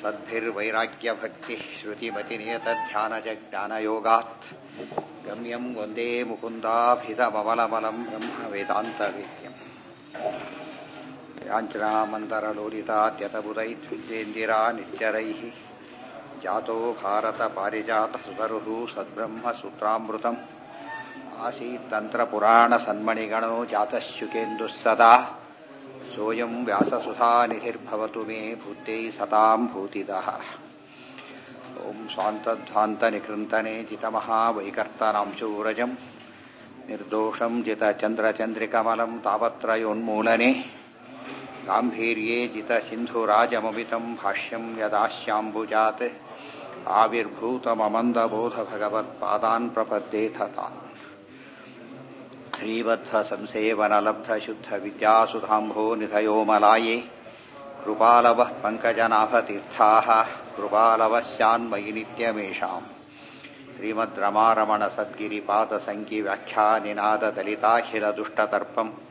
सद्भिर्वैराग्यभक्तिः श्रुतिमतिनियतध्यानजज्ञानयोगात् गम्यं वन्दे मुकुन्दाभिधमवलमलं ब्रह्मवेदान्तवेद्यम् याञ्चनामन्तरलोलितात्यतबुधैर्विद्येन्दिरा नित्यरैः जातो भारतपारिजातसुतरुः सद्ब्रह्मसूत्रामृतम् आसीत्तन्त्रपुराणसन्मणिगणो जातश्युकेन्दुः सदा सोऽयं व्याससुधानिधिर्भवतु मे भूत्यै सतां भूतिदः ॐ स्वान्तध्वान्तनिकृन्तने जितमहावैकर्तनांशूरजम् निर्दोषं जितचन्द्रचन्द्रिकमलं तावत्रयोन्मूलने गाम्भीर्ये जितसिन्धुराजममितं भाष्यं यदाश्याम्बुजात् आविर्भूतममन्दबोधभगवत्पादान् प्रपद्येथ तान् श्रीवत्संसेवनलब्धशुद्धविद्यासुधाम्भो निधयो मलाये कृपालवः पङ्कजनाभतीर्थाः कृपालवः स्यान्मयि नित्यमेषाम् श्रीमद्रमारमणसद्गिरिपादसङ्गिव्याख्यानिनाददलिताखिलदुष्टतर्पम्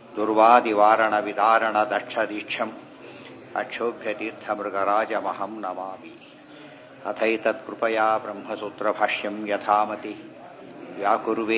दुर्वादिवारणविदारणदक्षदीक्षम् अक्षोभ्यतीर्थमृगराजमहं नमामि अथैतत्कृपया ब्रह्मसूत्रभाष्यं यथामति व्याकुर्वे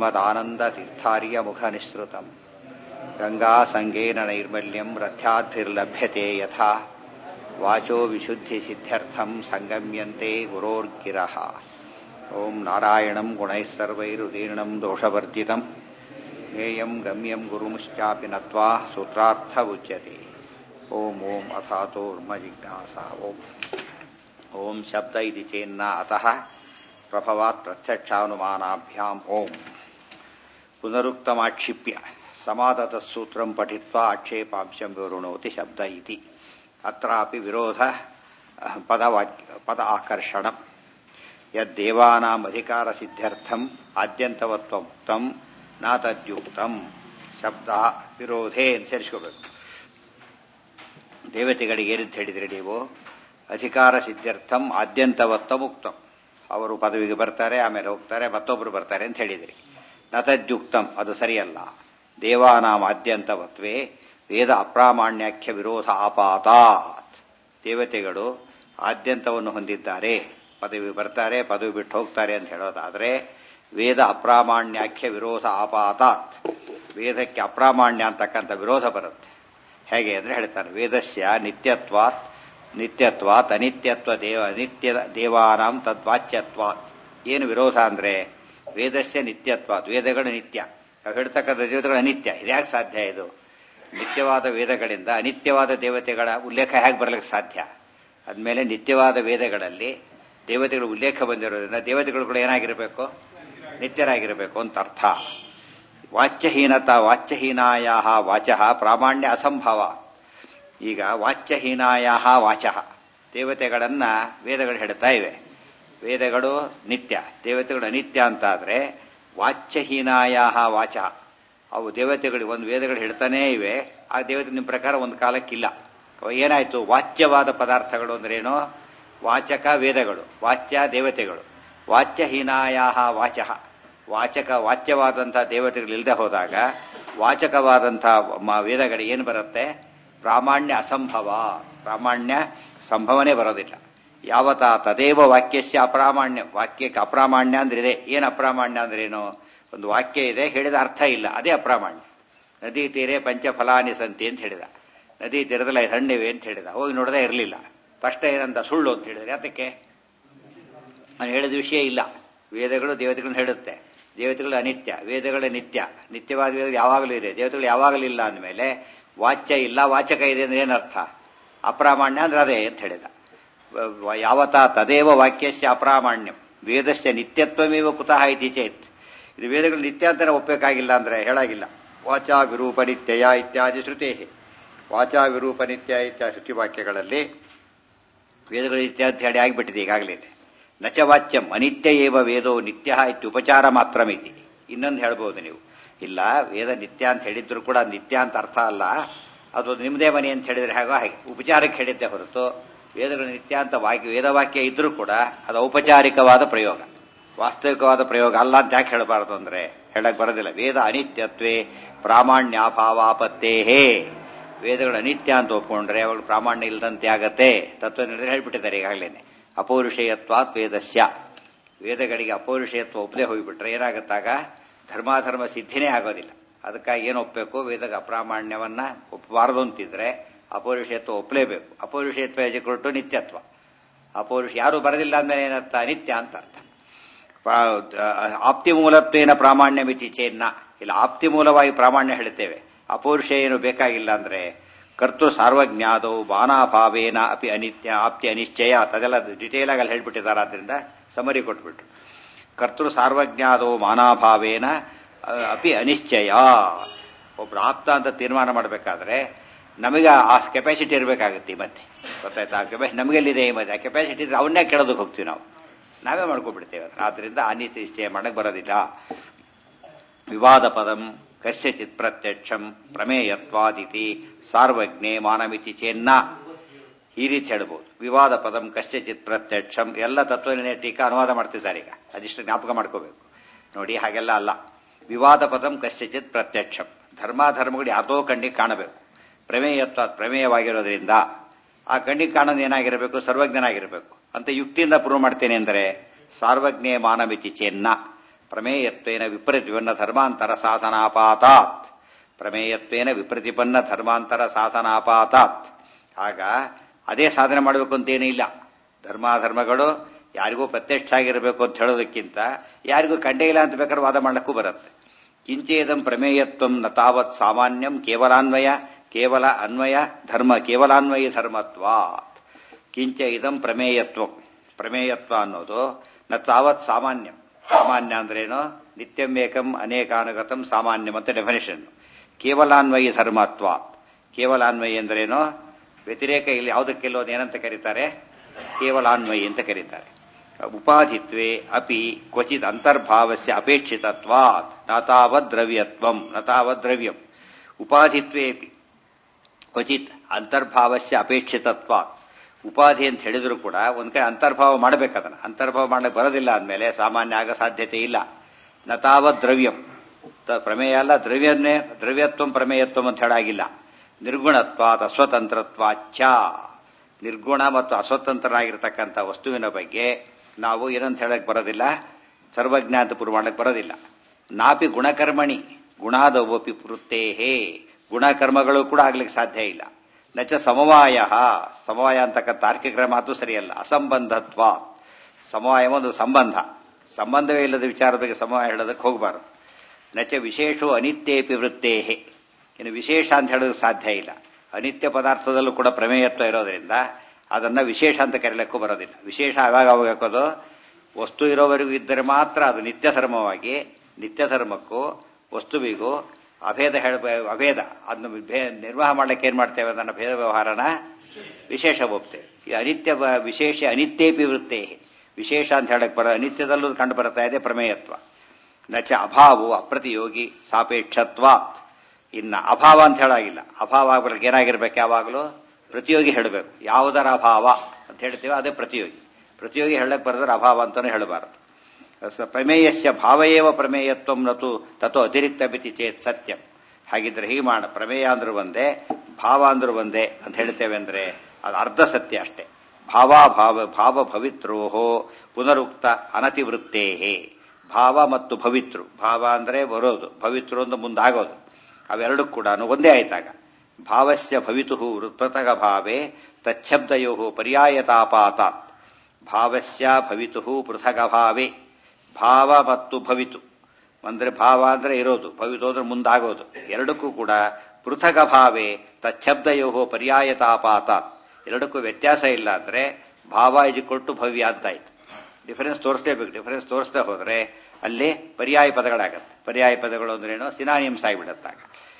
श्रीमदानन्दतीर्थार्यमुखनिःसृतम् गङ्गासङ्गेन नैर्मल्यं रथ्याद्भिर्लभ्यते यथा वाचो विशुद्धिसिद्ध्यर्थं सङ्गम्यन्ते गुरोर्गिरः ॐ नारायणं गुणैः सर्वैरुदीर्णं दोषवर्जितं ज्ञेयं गम्यं गुरुमुश्चापि नत्वा सूत्रार्थ उच्यते ॐ ॐ अथातोर्मजिज्ञासा ॐ ॐ शब्द इति चेन्न अतः प्रभवात् प्रत्यक्षानुमानाभ्याम् ॐ पुनरुक्तमाक्षिप्य समादतसूत्रं पठित्वा आक्षेपांशं विवृणोति शब्द इति अत्रापि विरोध पदवाक्य पद आकर्षणम् यद्देवानाम् अधिकारसिद्ध्यर्थम् आद्यन्तवत्वमुक्तं न ತದ್ಯುಕ್ತಂ ಶಬ್ದ ವಿರೋಧೇ ಸೇರಿಸ್ಕೋಬೇಕು ದೇವತೆಗಳಿಗೆ ಏನಂತ ಹೇಳಿದ್ರಿ ನೀವು ಅಧಿಕಾರ ಸಿದ್ಧಾರ್ಥಂ ಆದ್ಯಂತವತ್ತ ಮುಕ್ತಂ ಅವರು ಪದವಿಗೆ ಬರ್ತಾರೆ ಆಮೇಲೆ ಹೋಗ್ತಾರೆ ಮತ್ತೊಬ್ಬರು ಬರ್ತಾರೆ ಅಂತ ಹೇಳಿದಿರಿ ನತದ್ಯುಕ್ತಂ ಅದು ಸರಿಯಲ್ಲ ದೇವಾನಾಂ ಆದ್ಯಂತವತ್ವೇ ವೇದ ಅಪ್ರಾಮಾಣ್ಯಾಖ್ಯ ವಿರೋಧ ಆಪಾತಾತ್ ದೇವತೆಗಳು ಆದ್ಯಂತವನ್ನು ಹೊಂದಿದ್ದಾರೆ ಪದವಿ ಬರ್ತಾರೆ ಪದವಿ ಬಿಟ್ಟು ಹೋಗ್ತಾರೆ ಅಂತ ಹೇಳೋದಾದ್ರೆ ವೇದ ಅಪ್ರಾಮಾಣ್ಯಾಖ್ಯ ವಿರೋಧ ಆಪಾತಾತ್ ವೇದಕ್ಕೆ ಅಪ್ರಾಮಾಣ್ಯ ಅಂತಕ್ಕಂಥ ವಿರೋಧ ಬರುತ್ತೆ ಹೇಗೆ ಅಂದ್ರೆ ಹೇಳ್ತಾರೆ ವೇದಸ್ಯ ನಿತ್ಯತ್ವಾತ್ ನಿತ್ಯತ್ವಾತ್ ಅನಿತ್ಯತ್ವ ದೇವ ನಿತ್ಯ ದೇವಾನಾಂ ತದ್ವಾಚ್ಯತ್ವಾತ್ ಏನು ವಿರೋಧ ಅಂದ್ರೆ ವೇದಸ್ಯ ನಿತ್ಯತ್ವಾತ್ ವೇದಗಳು ನಿತ್ಯ ನಾವು ಹೇಳ್ತಕ್ಕಂಥ ದೇವತೆಗಳು ಅನಿತ್ಯ ಇದ್ಯಾಕೆ ಸಾಧ್ಯ ಇದು ನಿತ್ಯವಾದ ವೇದಗಳಿಂದ ಅನಿತ್ಯವಾದ ದೇವತೆಗಳ ಉಲ್ಲೇಖ ಹೇಗೆ ಬರ್ಲಿಕ್ಕೆ ಸಾಧ್ಯ ಅದ್ಮೇಲೆ ನಿತ್ಯವಾದ ವೇದಗಳಲ್ಲಿ ದೇವತೆಗಳ ಉಲ್ಲೇಖ ಬಂದಿರೋದ್ರಿಂದ ದೇವತೆಗಳು ಕೂಡ ಏನಾಗಿರಬೇಕು ನಿತ್ಯರಾಗಿರಬೇಕು ಅಂತ ಅರ್ಥ ವಾಚ್ಯಹೀನತಾ ವಾಚ್ಯಹೀನಾಯ ವಾಚ ಪ್ರಾಮಾಣ್ಯ ಅಸಂಭವ ಈಗ ವಾಚ್ಯಹೀನಾಯ ವಾಚ ದೇವತೆಗಳನ್ನ ವೇದಗಳು ಹೇಳ್ತಾ ಇವೆ ವೇದಗಳು ನಿತ್ಯ ದೇವತೆಗಳು ಅನಿತ್ಯ ಅಂತಾದ್ರೆ ವಾಚ್ಯಹೀನಾಯ ವಾಚ ಅವು ದೇವತೆಗಳು ಒಂದು ವೇದಗಳು ಹೇಳ್ತಾನೇ ಇವೆ ಆ ದೇವತೆ ನಿಮ್ಮ ಪ್ರಕಾರ ಒಂದು ಕಾಲಕ್ಕಿಲ್ಲ ಏನಾಯ್ತು ವಾಚ್ಯವಾದ ಪದಾರ್ಥಗಳು ಅಂದ್ರೇನು ವಾಚಕ ವೇದಗಳು ವಾಚ್ಯ ದೇವತೆಗಳು ವಾಚ್ಯಹೀನಾಯ ವಾಚ ವಾಚಕ ವಾಚ್ಯವಾದಂತಹ ದೇವತೆಗಳು ಇಲ್ಲದೆ ಹೋದಾಗ ವಾಚಕವಾದಂತಹ ವೇದಗಳಿಗೆ ಏನು ಬರುತ್ತೆ ಪ್ರಾಮಾಣ್ಯ ಅಸಂಭವ ಪ್ರಾಮಾಣ್ಯ ಸಂಭವನೆ ಬರೋದಿಲ್ಲ ಯಾವತ ತದೇವ ವಾಕ್ಯಸ್ಯ ಅಪ್ರಾಮಾಣ್ಯ ವಾಕ್ಯಕ್ಕೆ ಅಪ್ರಾಮಾಣ್ಯ ಅಂದ್ರೆ ಇದೆ ಏನು ಅಪ್ರಾಮಾಣ್ಯ ಅಂದ್ರೇನು ಒಂದು ವಾಕ್ಯ ಇದೆ ಹೇಳಿದ ಅರ್ಥ ಇಲ್ಲ ಅದೇ ಅಪ್ರಾಮಾಣ್ಯ ನದಿ ತೀರೆ ಪಂಚಫಲಾನಿ ಸಂತಿ ಅಂತ ಹೇಳಿದ ನದಿ ತೀರದಲ್ಲಿ ಐದು ಹಣ್ಣಿವೆ ಅಂತ ಹೇಳಿದ ಹೋಗಿ ನೋಡದೆ ಇರಲಿಲ್ಲ ತಕ್ಷಣ ಏನಂತ ಸುಳ್ಳು ಅಂತ ಹೇಳಿದ್ರೆ ಯಾತಕ್ಕೆ ನಾನು ಹೇಳಿದ ವಿಷಯ ಇಲ್ಲ ವೇದಗಳು ದೇವತೆಗಳನ್ನ ಹೇಳುತ್ತೆ ದೇವತೆಗಳು ಅನಿತ್ಯ ವೇದಗಳು ನಿತ್ಯ ನಿತ್ಯವಾದ ವೇದಗಳು ಯಾವಾಗಲೂ ಇದೆ ದೇವತೆಗಳು ಯಾವಾಗಲೂ ಇಲ್ಲ ಅಂದಮೇಲೆ ವಾಚ್ಯ ಇಲ್ಲ ವಾಚಕ ಇದೆ ಅಂದ್ರೆ ಏನರ್ಥ ಅಪ್ರಾಮಾಣ್ಯ ಅಂದ್ರೆ ಅದೇ ಅಂತ ಹೇಳಿದ ಯಾವತ ತದೇವ ವಾಕ್ಯಸ್ಯ ಅಪ್ರಾಮಾಣ್ಯಂ ವೇದಸ್ಯ ನಿತ್ಯತ್ವಮೇವ ಕುತಃ ಇತಿ ಚೇತ್ ಇದು ವೇದಗಳು ನಿತ್ಯ ಅಂತಾನೆ ಒಪ್ಪಬೇಕಾಗಿಲ್ಲ ಅಂದ್ರೆ ಹೇಳಾಗಿಲ್ಲ ವಾಚಾ ವಿರೂಪ ನಿತ್ಯಯ ಇತ್ಯಾದಿ ಶ್ರುತೇ ವಾಚಾ ವಿರೂಪ ನಿತ್ಯ ಇತ್ಯಾದಿ ಶ್ರುತಿ ವಾಕ್ಯಗಳಲ್ಲಿ ವೇದಗಳು ನಿತ್ಯ ಅಂತ ಹೇಳಿ ಆಗಿಬಿಟ್ಟಿದೆ ಈಗಾಗಲೇ ನಚ ವಾಚ್ಯಂ ಅನಿತ್ಯ ಏವ ವೇದೋ ನಿತ್ಯ ಇತ್ಯುಪಚಾರ ಮಾತ್ರ ಮಿತಿ ಇನ್ನೊಂದು ಹೇಳ್ಬೋದು ನೀವು ಇಲ್ಲ ವೇದ ನಿತ್ಯ ಅಂತ ಹೇಳಿದ್ರು ಕೂಡ ನಿತ್ಯ ಅಂತ ಅರ್ಥ ಅಲ್ಲ ಅದು ನಿಮ್ಮದೇ ಮನೆ ಅಂತ ಹೇಳಿದ್ರೆ ಹಾಗೋ ಹಾಗೆ ಉಪಚಾರಕ್ಕೆ ಹೇಳಿದ್ದೆ ಹೊರತು ವೇದಗಳು ನಿತ್ಯ ಅಂತ ವಾಕ್ಯ ವೇದವಾಕ್ಯ ಇದ್ರೂ ಕೂಡ ಅದು ಔಪಚಾರಿಕವಾದ ಪ್ರಯೋಗ ವಾಸ್ತವಿಕವಾದ ಪ್ರಯೋಗ ಅಲ್ಲ ಅಂತ ಯಾಕೆ ಹೇಳಬಾರದು ಅಂದ್ರೆ ಹೇಳಕ್ ಬರೋದಿಲ್ಲ ವೇದ ಅನಿತ್ಯತ್ವೇ ಪ್ರಾಮಾಣ್ಯಾಭಾವಾಪತ್ತೇಹೇ ವೇದಗಳು ಅನಿತ್ಯ ಅಂತ ಒಪ್ಕೊಂಡ್ರೆ ಅವಾಗ ಪ್ರಾಮಾಣ್ಯ ಇಲ್ಲದಂತೆ ಆಗತ್ತೆ ತತ್ವಜ್ಞಾನದಲ್ಲಿ ಹೇಳ್ಬಿಟ್ಟಿದ್ದಾರೆ ಈಗಾಗಲೇ ಅಪೌರುಷೇಯತ್ವಾತ್ ವೇದಸ್ಯ ವೇದಗಳಿಗೆ ಅಪೌರುಷೇಯತ್ವ ಒಪ್ಪದೆ ಹೋಗಿಬಿಟ್ರೆ ಏನಾಗತ್ತಾಗ ಧರ್ಮಾಧರ್ಮ ಸಿದ್ಧಿನೇ ಆಗೋದಿಲ್ಲ ಅದಕ್ಕಾಗಿ ಏನು ಒಪ್ಪಬೇಕು ವೇದಗ ಅಪ್ರಾಮಾಣ್ಯವನ್ನ ಒಪ್ಪಬಾರದು ಅಂತಿದ್ರೆ ಅಪೌರುಷೇಯತ್ವ ಒಪ್ಪಲೇಬೇಕು ಅಪೌರುಷೇಯತ್ವ ಹೆಜ್ಜೆಕೊಟ್ಟು ನಿತ್ಯತ್ವ ಅಪೌರುಷ ಯಾರು ಬರದಿಲ್ಲ ಅಂದ್ಮೇಲೆ ಏನರ್ಥ ಅನಿತ್ಯ ಅಂತ ಅರ್ಥ ಆಪ್ತಿ ಮೂಲತ್ವೇನ ಪ್ರಾಮಾಣ್ಯ ಮಿತಿ ಚೇನ್ನ ಇಲ್ಲ ಆಪ್ತಿ ಮೂಲವಾಗಿ ಪ್ರಾಮಾಣ್ಯ ಹೇಳ್ತೇವೆ ಅಪೌರುಷ ಏನು ಬೇಕಾಗಿಲ್ಲ ಅಂದ್ರೆ ಕರ್ತು ಸಾರ್ವಜ್ಞಾದವು ಬಾನಾಭಾವೇನ ಅಪಿ ಅನಿತ್ಯ ಆಪ್ತಿ ಅನಿಶ್ಚಯ ಅದೆಲ್ಲ ಡಿಟೇಲ್ ಆಗಿ ಅಲ್ಲಿ ಹೇಳ್ಬಿಟ್ಟಿದ್ದಾರೆ ಆದ್ರಿಂದ ಸಮರಿ ಕೊಟ್ಬಿಟ್ರು ಕರ್ತೃ ಸಾರ್ವಜ್ಞಾದವು ಮಾನಾಭಾವೇನ ಅಪಿ ಅನಿಶ್ಚಯ ಒಬ್ರು ಆಪ್ತ ಅಂತ ತೀರ್ಮಾನ ಮಾಡಬೇಕಾದ್ರೆ ನಮಗೆ ಆ ಕೆಪಾಸಿಟಿ ಇರಬೇಕಾಗುತ್ತೆ ಮತ್ತೆ ಗೊತ್ತಾಯ್ತಾ ಆ ಕೆಪಾಸಿಟಿ ನಮಗೆಲ್ಲಿದೆ ಈ ಮಧ್ಯೆ ಆ ಕೆಪಾಸಿಟಿ ಇದ್ರೆ ಅವನ್ನೇ ಕೇಳೋದಕ್ಕೆ ಹೋಗ್ತೀವಿ ನಾವು ನಾವೇ ಮಾಡ್ಕೊಂಡ್ಬಿಡ್ತೇವೆ ಆದ್ರಿಂದ ಅನಿತ್ಯ ನಿಶ್ಚಯ ಮಾಡಕ್ ಬರೋದಿಲ್ಲ ವಿವಾದ ಪದಂ ಕಸ್ಯಚಿತ್ ಪ್ರತ್ಯಕ್ಷಂ ಪ್ರಮೇಯತ್ವಾದಿತಿ ಸಾರ್ವಜ್ಞೆ ಮಾನಮಿತಿ ಚೇನ್ನ ಈ ರೀತಿ ಹೇಳ್ಬೋದು ವಿವಾದ ಪದಂ ಕಸ್ಯಚಿತ್ ಪ್ರತ್ಯಕ್ಷಂ ಎಲ್ಲ ತತ್ವನಿರ್ಣಯ ಟೀಕಾ ಅನುವಾದ ಮಾಡ್ತಿದ್ದಾರೆ ಈಗ ಅದಿಷ್ಟು ಜ್ಞಾಪಕ ಮಾಡ್ಕೋಬೇಕು ನೋಡಿ ಹಾಗೆಲ್ಲ ಅಲ್ಲ ವಿವಾದ ಪದಂ ಕಸ್ಯಚಿತ್ ಪ್ರತ್ಯಕ್ಷಂ ಧರ್ಮಾಧರ್ಮಗಳು ಯಾತೋ ಕಣ್ಣಿಗೆ ಕಾಣಬೇಕು ಪ್ರಮೇಯತ್ವ ಪ್ರಮೇಯವಾಗಿರೋದ್ರಿಂದ ಆ ಕಣ್ಣಿಗೆ ಕಾಣೋದು ಏನಾಗಿರಬೇಕು ಸರ್ವಜ್ಞನಾಗಿರಬೇಕು ಅಂತ ಯುಕ್ತಿಯಿಂದ ಪ್ರೂವ್ ಮಾಡ್ತೇನೆ ಅಂದರೆ ಸಾರ್ವಜ್ಞೆ ಮಾನಮಿತಿ ಚೇನ್ನ ಪ್ರಮೇಯತ್ವೇನ ವಿಪರೀತಿಪನ್ನ ಧರ್ಮಾಂತರ ಸಾಧನಾಪಾತಾತ್ ಪ್ರಮೇಯತ್ವೇನ ವಿಪ್ರತಿಪನ್ನ ಧರ್ಮಾಂತರ ಸಾಧನಾಪಾತಾತ್ ಆಗ ಅದೇ ಸಾಧನೆ ಮಾಡಬೇಕು ಅಂತೇನೂ ಇಲ್ಲ ಧರ್ಮಾಧರ್ಮಗಳು ಯಾರಿಗೂ ಪ್ರತ್ಯಕ್ಷ ಆಗಿರಬೇಕು ಅಂತ ಹೇಳೋದಕ್ಕಿಂತ ಯಾರಿಗೂ ಕಂಡೇ ಇಲ್ಲ ಅಂತ ಬೇಕಾದ್ರೆ ವಾದ ಮಾಡಕ್ಕೂ ಬರುತ್ತೆ ಕಿಂಚೇದಂ ಪ್ರಮೇಯತ್ವಂ ನ ತಾವತ್ ಸಾಮಾನ್ಯಂ ಕೇವಲಾನ್ವಯ ಕೇವಲ ಅನ್ವಯ ಧರ್ಮ ಕೇವಲಾನ್ವಯ ಧರ್ಮತ್ವಾತ್ ಕಿಂಚ ಇದಂ ಪ್ರಮೇಯತ್ವ ಪ್ರಮೇಯತ್ವ ಅನ್ನೋದು ನ ತಾವತ್ ಸಾಮಾನ್ಯಂ ಸಾಮಾನ್ಯ ಅಂದ್ರೇನು ನಿತ್ಯಂ ಏಕಂ ಅನೇಕಾನುಗತಂ ಸಾಮಾನ್ಯಂ ಅಂತ ಡೆಫಿನೇಷನ್ ಕೇವಲಾನ್ವಯಿ ಧರ್ಮತ್ವ ಕೇವಲಾನ್ವಯಿ ಅಂದ್ರೇನು ವ್ಯತಿರೇಕ ಇಲ್ಲಿ ಯಾವುದಕ್ಕೆಲ್ಲೋದು ಏನಂತ ಕರೀತಾರೆ ಕೇವಲಾನ್ವಯಿ ಅಂತ ಕರೀತಾರೆ ಉಪಾಧಿತ್ವೇ ಅಪಿ ಕ್ವಚಿತ್ ಅಂತರ್ಭಾವಸ್ಯ ಅಪೇಕ್ಷಿತತ್ವಾತ್ ನತಾವದ್ ದ್ರವ್ಯತ್ವಂ ನತಾವದ್ ದ್ರವ್ಯಂ ಉಪಾಧಿತ್ವೇ ಅಪಿ ಕ್ವಚಿತ್ ಅಂತರ್ಭಾವಸ್ಯ ಅಪೇಕ್ಷಿತತ್ವಾತ್ ಉಪಾಧಿ ಅಂತ ಹೇಳಿದ್ರು ಕೂಡ ಒಂದ್ ಕಡೆ ಅಂತರ್ಭಾವ ಮಾಡಬೇಕದನ್ನ ಅಂತರ್ಭಾವ ಮಾಡಲಿಕ್ಕೆ ಬರೋದಿಲ್ಲ ಅಂದಮೇಲೆ ಸಾಮಾನ್ಯ ಆಗ ಸಾಧ್ಯತೆ ಇಲ್ಲ ನತಾವದ್ ದ್ರವ್ಯಂ ಪ್ರಮೇಯ ಅಲ್ಲ ದ್ರವ್ಯನ್ನೇ ದ್ರವ್ಯತ್ವಂ ಪ್ರಮೇಯತ್ವಂ ಅಂತ ಹೇಳಾಗಿಲ್ಲ ನಿರ್ಗುಣತ್ವಾತ್ ಅಸ್ವತಂತ್ರತ್ವಾಚ್ಛ ನಿರ್ಗುಣ ಮತ್ತು ಅಸ್ವತಂತ್ರನಾಗಿರ್ತಕ್ಕಂಥ ವಸ್ತುವಿನ ಬಗ್ಗೆ ನಾವು ಏನಂತ ಹೇಳಕ್ ಬರೋದಿಲ್ಲ ಸರ್ವಜ್ಞ ಅಂತ ಪೂರ್ವ ಮಾಡಕ್ ಬರೋದಿಲ್ಲ ನಾಪಿ ಗುಣಕರ್ಮಣಿ ಗುಣಾದವಪಿ ಪೃತ್ತೇಹೇ ಗುಣಕರ್ಮಗಳು ಕೂಡ ಆಗ್ಲಿಕ್ಕೆ ಸಾಧ್ಯ ಇಲ್ಲ ನಚ ಸಮವಾಯ ಸಮವಾಯ ಅಂತಕ್ಕಂಥ ತಾರ್ಕಿಕ ಮಾತು ಸರಿಯಲ್ಲ ಅಸಂಬಂಧತ್ವ ಸಮವಾಯ ಒಂದು ಸಂಬಂಧ ಸಂಬಂಧವೇ ಇಲ್ಲದ ವಿಚಾರದ ಬಗ್ಗೆ ಸಮವಾಯ ಹೇಳೋದಕ್ಕೆ ಹೋಗಬಾರದು ನಚ ವಿಶೇಷೋ ಅನಿತ್ಯೇಪಿ ವೃತ್ತೇಹೇ ಇನ್ನು ವಿಶೇಷ ಅಂತ ಹೇಳೋದಕ್ಕೆ ಸಾಧ್ಯ ಇಲ್ಲ ಅನಿತ್ಯ ಪದಾರ್ಥದಲ್ಲೂ ಕೂಡ ಪ್ರಮೇಯತ್ವ ಇರೋದ್ರಿಂದ ಅದನ್ನ ವಿಶೇಷ ಅಂತ ಕರೆಯಲಿಕ್ಕೂ ಬರೋದಿಲ್ಲ ವಿಶೇಷ ಆವಾಗ ಅವಾಗ ಹಾಕೋದು ವಸ್ತು ಇರೋವರೆಗೂ ಇದ್ದರೆ ಮಾತ್ರ ಅದು ನಿತ್ಯ ಧರ್ಮವಾಗಿ ನಿತ್ಯ ಧರ್ಮಕ್ಕೂ ವಸ್ತುವಿಗೂ ಅಭೇದ ಹೇಳ ಅಭೇದ ಅದನ್ನು ನಿರ್ವಾಹ ಮಾಡ್ಲಿಕ್ಕೆ ಏನ್ ಮಾಡ್ತೇವೆ ಅದನ್ನ ಭೇದ ವ್ಯವಹಾರನ ವಿಶೇಷ ಒಪ್ತೇವೆ ಈ ಅನಿತ್ಯ ವಿಶೇಷ ಅನಿತ್ಯೇಪಿ ವೃತ್ತೇ ವಿಶೇಷ ಅಂತ ಹೇಳಕ್ ಬರೋ ಅನಿತ್ಯದಲ್ಲೂ ಕಂಡು ಬರ್ತಾ ಇದೆ ಪ್ರಮೇಯತ್ವ ನಚ ಅಭಾವು ಅಪ್ರತಿಯೋಗಿ ಸಾಪೇಕ್ಷತ್ವಾತ್ ಇನ್ನ ಅಭಾವ ಅಂತ ಹೇಳಾಗಿಲ್ಲ ಅಭಾವ ಆಗ್ಬೇಕು ಏನಾಗಿರ್ಬೇಕು ಯಾವಾಗಲೂ ಪ್ರತಿಯೋಗಿ ಹೇಳಬೇಕು ಯಾವುದರ ಅಭಾವ ಅಂತ ಹೇಳ್ತೀವಿ ಅದೇ ಪ್ರತಿಯೋಗಿ ಪ್ರತಿಯೋಗಿ ಹೇಳಕ್ ಬರೆದ್ರೆ ಅಭಾವ ಅಂತಾನೆ ಹೇಳಬಾರದು ಪ್ರಮೇಯಸ್ಯ ಭಾವಯೇವ ಪ್ರಮೇಯತ್ವಂ ನತು ತಥೋ ಅತಿರಿಕ್ತ ಮಿತಿ ಚೇತ್ ಸತ್ಯಂ ಹಾಗಿದ್ರೆ ಹೀಗೆ ಮಾಡ ಪ್ರಮೇಯ ಅಂದ್ರೂ ಒಂದೇ ಭಾವ ಅಂದ್ರೂ ಒಂದೇ ಅಂತ ಹೇಳ್ತೇವೆ ಅಂದ್ರೆ ಅದು ಅರ್ಧ ಸತ್ಯ ಅಷ್ಟೇ ಭಾವಾಭಾವ ಭಾವ ಭವಿತ್ರೋಹೋ ಪುನರುಕ್ತ ಅನತಿವೃತ್ತೇಹೇ ಭಾವ ಮತ್ತು ಭವಿತೃ ಭಾವ ಅಂದ್ರೆ ಬರೋದು ಭವಿತೃ ಒಂದು ಮುಂದಾಗೋದು ಅವೆರಡೂ ಕೂಡ ಒಂದೇ ಆಯ್ತಾಗ ಭಾವಸ್ಯ ಭವಿತು ವೃತ್ಪತಗ ಭಾವೆ ತಚ್ಛಬ್ದಯೋ ಪರ್ಯಾಯತಾಪಾತಾತ್ ಭಾವಸ್ಯ ಭವಿತು ಪೃಥಗ ಭಾವೆ ಭಾವ ಮತ್ತು ಭವಿತು ಅಂದ್ರೆ ಭಾವ ಅಂದ್ರೆ ಇರೋದು ಭವಿತು ಅಂದ್ರೆ ಮುಂದಾಗೋದು ಎರಡಕ್ಕೂ ಕೂಡ ಪೃಥಗ ಭಾವೆ ತಚ್ಛಬ್ದಯೋ ಪರ್ಯಾಯತಾಪಾತಾತ್ ಎರಡಕ್ಕೂ ವ್ಯತ್ಯಾಸ ಇಲ್ಲ ಅಂದ್ರೆ ಭಾವ ಕೊಟ್ಟು ಭವ್ಯ ಅಂತಾಯ್ತು ಡಿಫರೆನ್ಸ್ ತೋರಿಸ್ಲೇಬೇಕು ಡಿಫರೆನ್ಸ್ ತೋರಿಸ್ತಾ ಹೋದ್ರೆ ಅಲ್ಲಿ ಪರ್ಯಾಯ ಪದಗಳಾಗತ್ತೆ ಪರ್ಯಾಯ ಪದಗಳು ಅಂದ್ರೇನು ಸಿನಾನಿಯಮ್ಸ್ ಆಗಿಬಿಡತ್ತಾಗ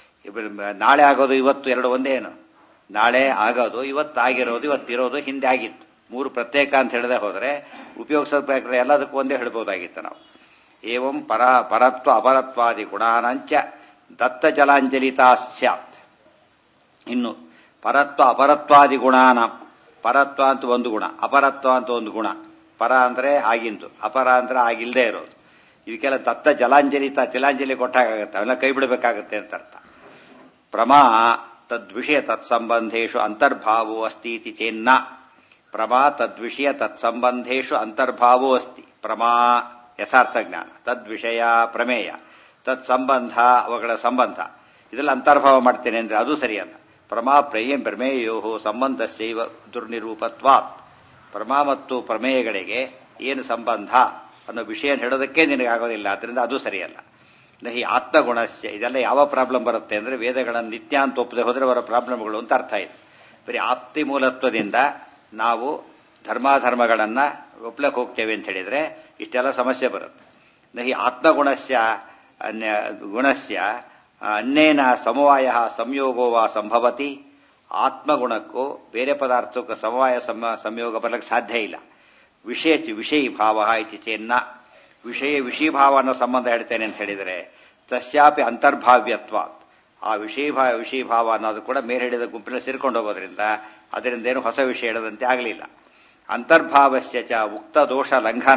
ನಾಳೆ ಆಗೋದು ಇವತ್ತು ಎರಡು ಒಂದೇನು ನಾಳೆ ಆಗೋದು ಇವತ್ತು ಆಗಿರೋದು ಇವತ್ತಿರೋದು ಹಿಂದೆ ಆಗಿತ್ತು ಮೂರು ಪ್ರತ್ಯೇಕ ಅಂತ ಹೇಳದೆ ಹೋದ್ರೆ ಉಪಯೋಗಿಸೋ ಪ್ರಕಾರ ಎಲ್ಲದಕ್ಕೂ ಒಂದೇ ಹೇಳ್ಬೋದಾಗಿತ್ತು ನಾವು ಏವಂ ಪರ ಪರತ್ವ ಅಪರತ್ವಾದಿ ಗುಣಾನಂಚ ದತ್ತ ಜಲಾಂಜಲಿತಾ ಸ್ಯಾತ್ ಇನ್ನು ಪರತ್ವ ಅಪರತ್ವಾದಿ ಗುಣಾನ ಪರತ್ವ ಅಂತ ಒಂದು ಗುಣ ಅಪರತ್ವ ಅಂತ ಒಂದು ಗುಣ ಪರ ಅಂದ್ರೆ ಆಗಿಂದು ಅಪರ ಅಂದ್ರೆ ಆಗಿಲ್ದೇ ಇರೋದು ಇವಕ್ಕೆಲ್ಲ ದತ್ತ ಜಲಾಂಜಲಿತ ತಿಲಾಂಜಲಿ ಕೊಟ್ಟಾಗತ್ತೆ ಅವೆಲ್ಲ ಕೈ ಬಿಡಬೇಕಾಗತ್ತೆ ಅಂತ ಅರ್ಥ ಪ್ರಮಾ ತದ್ವಿಷಯ ತತ್ಸಂಬಂಧೇಶು ಅಂತರ್ಭಾವೋ ಅಸ್ತಿ ಇತಿ ಚೇನ್ನ ಪ್ರಮಾ ತದ್ವಿಷಯ ತತ್ಸಂಬಂಧೇಶು ಅಂತರ್ಭಾವೋ ಅಸ್ತಿ ಪ್ರಮಾ ಯಥಾರ್ಥ ಜ್ಞಾನ ತದ್ವಿಷಯ ಪ್ರಮೇಯ ತತ್ಸಂಬಂಧ ಅವುಗಳ ಸಂಬಂಧ ಇದೆಲ್ಲ ಅಂತರ್ಭಾವ ಮಾಡ್ತೇನೆ ಅಂದ್ರೆ ಅದು ಸರಿಯಲ್ಲ ಪ್ರಮಾ ಪ್ರಮೇಯ ಪ್ರಮೇಯೋ ಸಂಬಂಧಸ್ಯೈವ ದುರ್ನಿರೂಪತ್ವಾತ್ ಪ್ರಮಾ ಮತ್ತು ಪ್ರಮೇಯಗಳಿಗೆ ಏನು ಸಂಬಂಧ ಅನ್ನೋ ವಿಷಯ ಹೇಳೋದಕ್ಕೆ ನಿನಗಾಗೋದಿಲ್ಲ ಅದರಿಂದ ಅದು ಸರಿಯಲ್ಲ ನಹಿ ಆತ್ಮಗುಣಸ್ಯ ಇದೆಲ್ಲ ಯಾವ ಪ್ರಾಬ್ಲಮ್ ಬರುತ್ತೆ ಅಂದ್ರೆ ವೇದಗಳನ್ನು ನಿತ್ಯ ಅಂತ ಒಪ್ಪದೆ ಹೋದ್ರೆ ಅವರ ಪ್ರಾಬ್ಲಮ್ಗಳು ಅಂತ ಅರ್ಥ ಇದೆ ಬರೀ ಆಪ್ತಿ ಮೂಲತ್ವದಿಂದ ನಾವು ಧರ್ಮಾಧರ್ಮಗಳನ್ನ ಒಪ್ಲಕ್ಕೆ ಹೋಗ್ತೇವೆ ಅಂತ ಹೇಳಿದ್ರೆ ಇಷ್ಟೆಲ್ಲ ಸಮಸ್ಯೆ ಬರುತ್ತೆ ನಹಿ ಆತ್ಮಗುಣಸ್ಯ ಅನ್ಯ ಗುಣಸ್ಯ ಅನ್ಯೇನ ಸಮವಾಯ ಸಂಯೋಗೋ ವಾ ಸಂಭವತಿ ಆತ್ಮಗುಣಕ್ಕೂ ಬೇರೆ ಪದಾರ್ಥಕ್ಕೂ ಸಮವಾಯ ಸಂಯೋಗ ಬರಲಿಕ್ಕೆ ಸಾಧ್ಯ ಇಲ್ಲ ವಿಷಯ ವಿಷಯಿ ಭಾವ ಇತಿ ಚೇನ್ನ ವಿಷಯ ವಿಷಯಭಾವ ಅನ್ನೋ ಸಂಬಂಧ ಹೇಳ್ತೇನೆ ಅಂತ ಹೇಳಿದರೆ ತಸ್ಯಾಪಿ ಅಂತರ್ಭಾವ್ಯತ್ವ ಆ ವಿಷಯಭಾವ ವಿಷಯಭಾವ ಅನ್ನೋದು ಕೂಡ ಮೇಲೆ ಹೇಳಿದ ಗುಂಪಿನ ಸೇರ್ಕೊಂಡು ಹೋಗೋದ್ರಿಂದ ಅದರಿಂದ ಏನು ಹೊಸ ವಿಷಯ ಹೇಳದಂತೆ ಆಗಲಿಲ್ಲ ಅಂತರ್ಭಾವಸ್ಯ ಚ ಉಕ್ತ ದೋಷ ಲಂಘನ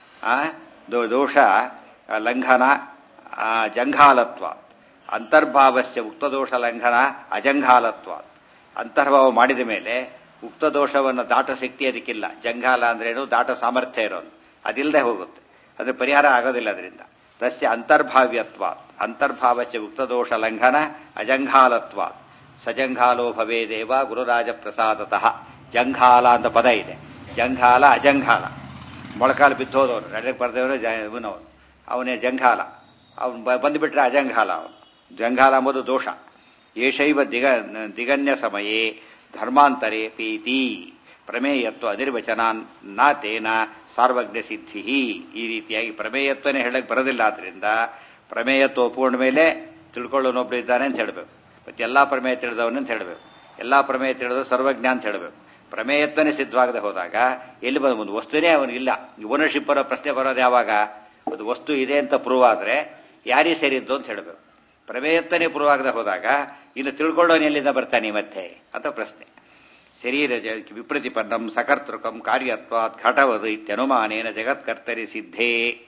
ದೋಷ ಲಂಘನ ಜಂಘಾಲತ್ವ ಅಂತರ್ಭಾವಸ್ಯ ಉಕ್ತ ದೋಷ ಲಂಘನ ಅಜಂಘಾಲತ್ವ ಅಂತರ್ಭಾವ ಮಾಡಿದ ಮೇಲೆ ಉಕ್ತ ದೋಷವನ್ನು ದಾಟ ಶಕ್ತಿ ಅದಕ್ಕಿಲ್ಲ ಜಂಘಾಲ ಅಂದ್ರೇನು ದಾಟ ಸಾಮರ್ಥ್ಯ ಇರೋನು ಅದಿಲ್ಲದೆ ಹೋಗುತ್ತೆ ಅದ್ರ ಪರಿಹಾರ ಆಗೋದಿಲ್ಲ ಅದರಿಂದ ತಸ್ಯ ಅಂತರ್ಭಾವ್ಯತ್ವ ಅಂತರ್ಭಾವಸ್ಯ ಉಕ್ತ ದೋಷ ಲಂಘನ ಅಜಂಘಾಲತ್ವ ಸಜಂಘಾಲೋ ಭವೇದೇವ ಗುರುರಾಜ ಪ್ರಸಾದತಃ ಜಂಘಾಲ ಅಂತ ಪದ ಇದೆ ಜಂಘಾಲ ಅಜಂಘಾಲ ಮೊಳಕಾಲು ಬಿದ್ದೋದವನು ನಡೆಯಕ್ಕೆ ಬರ್ದೇವರು ಇವನವನು ಅವನೇ ಜಂಘಾಲ ಅವನು ಬಂದುಬಿಟ್ರೆ ಅಜಂಘಾಲ ಅವನು ಜಂಘಾಲ ಎಂಬುದು ದೋಷ ಏಷೈವ ದಿಗ ದಿಗನ್ಯ ಸಮಯೇ ಧರ್ಮಾಂತರೇ ಪೀತಿ ಪ್ರಮೇಯತ್ವ ಅನಿರ್ವಚನಾನ್ ನಾ ತೇನ ಸಾರ್ವಜ್ಞ ಸಿದ್ಧಿ ಈ ರೀತಿಯಾಗಿ ಪ್ರಮೇಯತ್ವನೇ ಹೇಳಕ್ ಬರೋದಿಲ್ಲ ಆದ್ರಿಂದ ಪ್ರಮೇಯತ್ವ ಒಪ್ಕೊಂಡ ಮೇಲೆ ತಿಳ್ಕೊಳ್ಳೋನೊಬ್ರು ಇದ್ದಾನೆ ಅಂತ ಹೇಳಬೇಕು ಮತ್ತೆ ಎಲ್ಲಾ ಪ್ರಮೇಯ ತಿಳಿದವನು ಅಂತ ಹೇಳಬೇಕು ಎಲ್ಲಾ ಪ್ರಮೇಯ ತಿಳಿದವ ಸರ್ವಜ್ಞ ಅಂತ ಹೇಳಬೇಕು ಪ್ರಮೇಯತ್ವನೇ ಸಿದ್ಧವಾಗದೆ ಹೋದಾಗ ಎಲ್ಲಿ ಬಂದ ಒಂದು ವಸ್ತುನೇ ಅವನಿಗಿಲ್ಲ ಓನರ್ಶಿಪ್ ಬರೋ ಪ್ರಶ್ನೆ ಬರೋದು ಯಾವಾಗ ಒಂದು ವಸ್ತು ಇದೆ ಅಂತ ಪ್ರೂವ್ ಆದ್ರೆ ಯಾರಿಗೆ ಸೇರಿದ್ದು ಅಂತ ಹೇಳಬೇಕು ಪ್ರಮೇಯತ್ವನೇ ಪ್ರೂವ್ ಆಗದೆ ಹೋದಾಗ ಇನ್ನು ತಿಳ್ಕೊಳ್ಳೋನು ಎಲ್ಲಿಂದ ಬರ್ತಾನೆ ಮತ್ತೆ ಅಂತ ಪ್ರಶ್ನೆ ಶರೀರ ವಿಪ್ರತಿಪನ್ನಂ ಸಕರ್ತೃಕಂ ಕಾರ್ಯತ್ವಾತ್ ಘಟವದು ಇತ್ಯನುಮಾನೇನ ಜಗತ್ಕರ್ತರಿ ಸಿದ್ಧೇ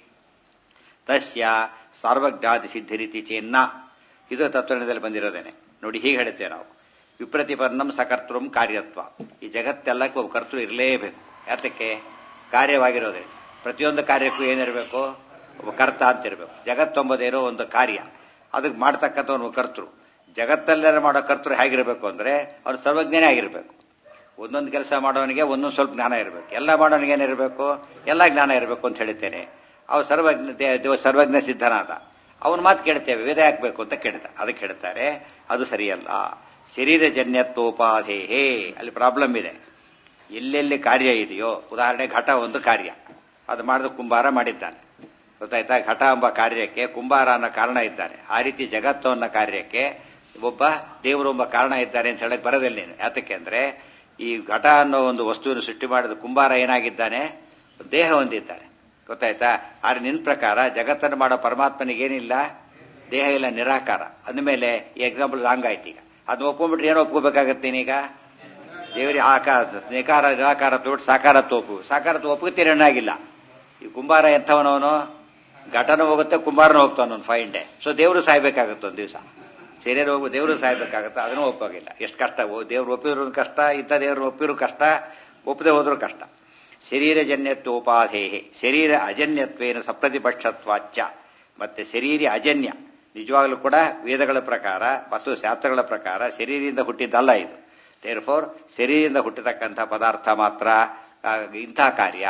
ತಸ್ಯ ಸಾರ್ವಜ್ಞಾತಿ ಸಿದ್ಧರಿತಿ ಚೇನ್ನ ಇದು ತತ್ವದಲ್ಲಿ ಬಂದಿರೋದೇನೆ ನೋಡಿ ಹೀಗೆ ಹೇಳುತ್ತೇವೆ ನಾವು ವಿಪ್ರತಿಪನ್ನಂ ಸಕರ್ತೃಂ ಕಾರ್ಯತ್ವ ಈ ಜಗತ್ತೆಲ್ಲಕ್ಕೂ ಒಬ್ಬ ಕರ್ತೃ ಇರಲೇಬೇಕು ಯಾತಕ್ಕೆ ಕಾರ್ಯವಾಗಿರೋದೇ ಪ್ರತಿಯೊಂದು ಕಾರ್ಯಕ್ಕೂ ಏನಿರಬೇಕು ಒಬ್ಬ ಕರ್ತ ಅಂತಿರಬೇಕು ಜಗತ್ತೊಂಬದೇನೋ ಒಂದು ಕಾರ್ಯ ಅದಕ್ಕೆ ಮಾಡ್ತಕ್ಕಂಥ ಒಂದು ಕರ್ತೃ ಜಗತ್ತಲ್ಲೆಲ್ಲ ಮಾಡೋ ಕರ್ತೃ ಹೇಗಿರಬೇಕು ಅಂದ್ರೆ ಅವ್ರು ಸರ್ವಜ್ಞನೇ ಆಗಿರಬೇಕು ಒಂದೊಂದು ಕೆಲಸ ಮಾಡೋನಿಗೆ ಒಂದೊಂದು ಸ್ವಲ್ಪ ಜ್ಞಾನ ಇರಬೇಕು ಎಲ್ಲ ಮಾಡೋನಿಗೆ ಏನಿರಬೇಕು ಎಲ್ಲ ಜ್ಞಾನ ಇರಬೇಕು ಅಂತ ಹೇಳ್ತೇನೆ ಅವ್ರು ಸರ್ವಜ್ಞ ದೇವ ಸರ್ವಜ್ಞ ಸಿದ್ಧನಾದ ಅವನ ಮಾತು ಕೇಳ್ತೇವೆ ವೇದ ಹಾಕ್ಬೇಕು ಅಂತ ಕೇಳ್ತಾ ಅದಕ್ಕೆ ಹೇಳ್ತಾರೆ ಅದು ಸರಿಯಲ್ಲ ಶರೀರ ಜನ್ಯತ್ವೋಪಾಧೇಹೇ ಅಲ್ಲಿ ಪ್ರಾಬ್ಲಮ್ ಇದೆ ಎಲ್ಲೆಲ್ಲಿ ಕಾರ್ಯ ಇದೆಯೋ ಉದಾಹರಣೆ ಘಟ ಒಂದು ಕಾರ್ಯ ಅದು ಮಾಡಿದ ಕುಂಬಾರ ಮಾಡಿದ್ದಾನೆ ಗೊತ್ತಾಯ್ತಾ ಘಟ ಎಂಬ ಕಾರ್ಯಕ್ಕೆ ಕುಂಬಾರ ಅನ್ನೋ ಕಾರಣ ಇದ್ದಾನೆ ಆ ರೀತಿ ಜಗತ್ತು ಅನ್ನೋ ಕಾರ್ಯಕ್ಕೆ ಒಬ್ಬ ದೇವರು ಎಂಬ ಕಾರಣ ಇದ್ದಾನೆ ಅಂತ ಹೇಳಕ್ ಬರೋದಿಲ್ಲ ನೀನು ಯಾತಕ್ಕೆ ಅಂದ್ರೆ ಈ ಘಟ ಅನ್ನೋ ಒಂದು ವಸ್ತುವಿನ ಸೃಷ್ಟಿ ಮಾಡಿದ ಕುಂಬಾರ ಏನಾಗಿದ್ದಾನೆ ದೇಹ ಹೊಂದಿದ್ದಾನೆ ಗೊತ್ತಾಯ್ತಾ ಆದ್ರೆ ನಿನ್ ಪ್ರಕಾರ ಜಗತ್ತನ್ನು ಮಾಡೋ ಪರಮಾತ್ಮನಿಗೇನಿಲ್ಲ ದೇಹ ಇಲ್ಲ ನಿರಾಕಾರ ಅಂದಮೇಲೆ ಈ ಎಕ್ಸಾಂಪಲ್ ರಾಂಗ್ ಆಯ್ತು ಈಗ ಅದನ್ನ ಒಪ್ಕೊಂಡ್ಬಿಟ್ರೆ ಏನೋ ಒಪ್ಕೋಬೇಕಾಗತ್ತೆ ನೀನೀಗ ದೇವರಿಗೆ ಆಕಾರ ನಿಕಾರ ನಿರಾಕಾರ ತೋಟ್ ಸಾಕಾರ ತೋಪು ಸಾಕಾರ ಒಪ್ಕೋತೀರನ್ನಾಗಿಲ್ಲ ಈ ಕುಂಬಾರ ಎಂಥವನವನು ಘಟನ ಹೋಗುತ್ತೆ ಕುಂಬಾರನ ಹೋಗ್ತಾನ ಒಂದು ಫೈವ್ ಡೇ ಸೊ ದೇವರು ಸಾಯ್ಬೇಕಾಗತ್ತೆ ಒಂದು ದಿವಸ ಸೇರಿಯರು ಹೋಗು ದೇವರು ಸಾಯ್ಬೇಕಾಗತ್ತೆ ಅದನ್ನು ಒಪ್ಪಾಗಿಲ್ಲ ಎಷ್ಟು ಕಷ್ಟ ದೇವ್ರು ಒಪ್ಪಿದ್ರು ಕಷ್ಟ ಇಂಥ ದೇವ್ರು ಒಪ್ಪಿದ್ರು ಕಷ್ಟ ಒಪ್ಪದೆ ಹೋದ್ರು ಕಷ್ಟ ಶರೀರ ಜನ್ಯತ್ವೋಪಾಧೇಹೆ ಶರೀರ ಅಜನ್ಯತ್ವೇನ ಸಪ್ರತಿಪಕ್ಷತ್ವಾಚ್ಯ ಮತ್ತೆ ಶರೀರ ಅಜನ್ಯ ನಿಜವಾಗ್ಲೂ ಕೂಡ ವೇದಗಳ ಪ್ರಕಾರ ಮತ್ತು ಶಾಸ್ತ್ರಗಳ ಪ್ರಕಾರ ಶರೀರದಿಂದ ಹುಟ್ಟಿದ್ದಲ್ಲ ಇದು ದೇರ್ ಫೋರ್ ಶರೀರದಿಂದ ಹುಟ್ಟಿತಕ್ಕಂಥ ಪದಾರ್ಥ ಮಾತ್ರ ಇಂಥ ಕಾರ್ಯ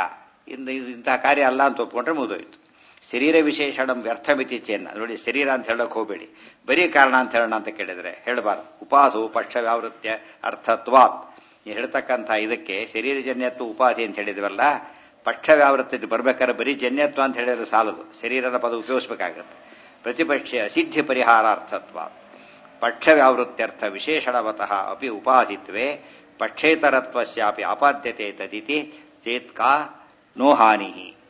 ಇಂಥ ಕಾರ್ಯ ಅಲ್ಲ ಅಂತ ಒಪ್ಕೊಂಡ್ರೆ ಮುಗಿದೋಯ್ತು ಶರೀರ ವಿಶೇಷಣ ವ್ಯರ್ಥಮಿತಿ ಚೆನ್ನ ನೋಡಿ ಶರೀರ ಅಂತ ಹೇಳಕ್ ಹೋಗಬೇಡಿ ಬರೀ ಕಾರಣ ಅಂತ ಹೇಳೋಣ ಅಂತ ಕೇಳಿದ್ರೆ ಹೇಳಬಾರ್ದು ಉಪಾಧು ಪಕ್ಷ ವ್ಯಾವೃತ್ಯ ಅರ್ಥತ್ವಾತ್ ನೀವು ಹೇಳ್ತಕ್ಕಂಥ ಇದಕ್ಕೆ ಶರೀರ ಜನ್ಯತ್ವ ಉಪಾಧಿ ಅಂತ ಹೇಳಿದ್ವಲ್ಲ ಪಕ್ಷ ವ್ಯಾವೃತ್ತಿ ಬರ್ಬೇಕಾದ್ರೆ ಬರೀ ಜನ್ಯತ್ವ ಅಂತ ಹೇಳಿದ್ರೆ ಸಾಲದು ಶರೀರದ ಪದ ಉಪಯೋಗಿಸಬೇಕಾಗತ್ತೆ ಪ್ರತಿಪಕ್ಷ ಅಸಿದ್ಧಿ ಪರಿಹಾರಾರ್ಥತ್ವ ಪಕ್ಷ ವ್ಯಾವೃತ್ಯರ್ಥ ವಿಶೇಷಣವತಃ ಅಪಿ ಉಪಾಧಿತ್ವೇ ಪಕ್ಷೇತರತ್ವಸ್ಯಾಪಿ ಆಪಾದ್ಯತೆ ತದಿತಿ ಚೇತ್ ಕಾ ನೋ ಹಾನಿ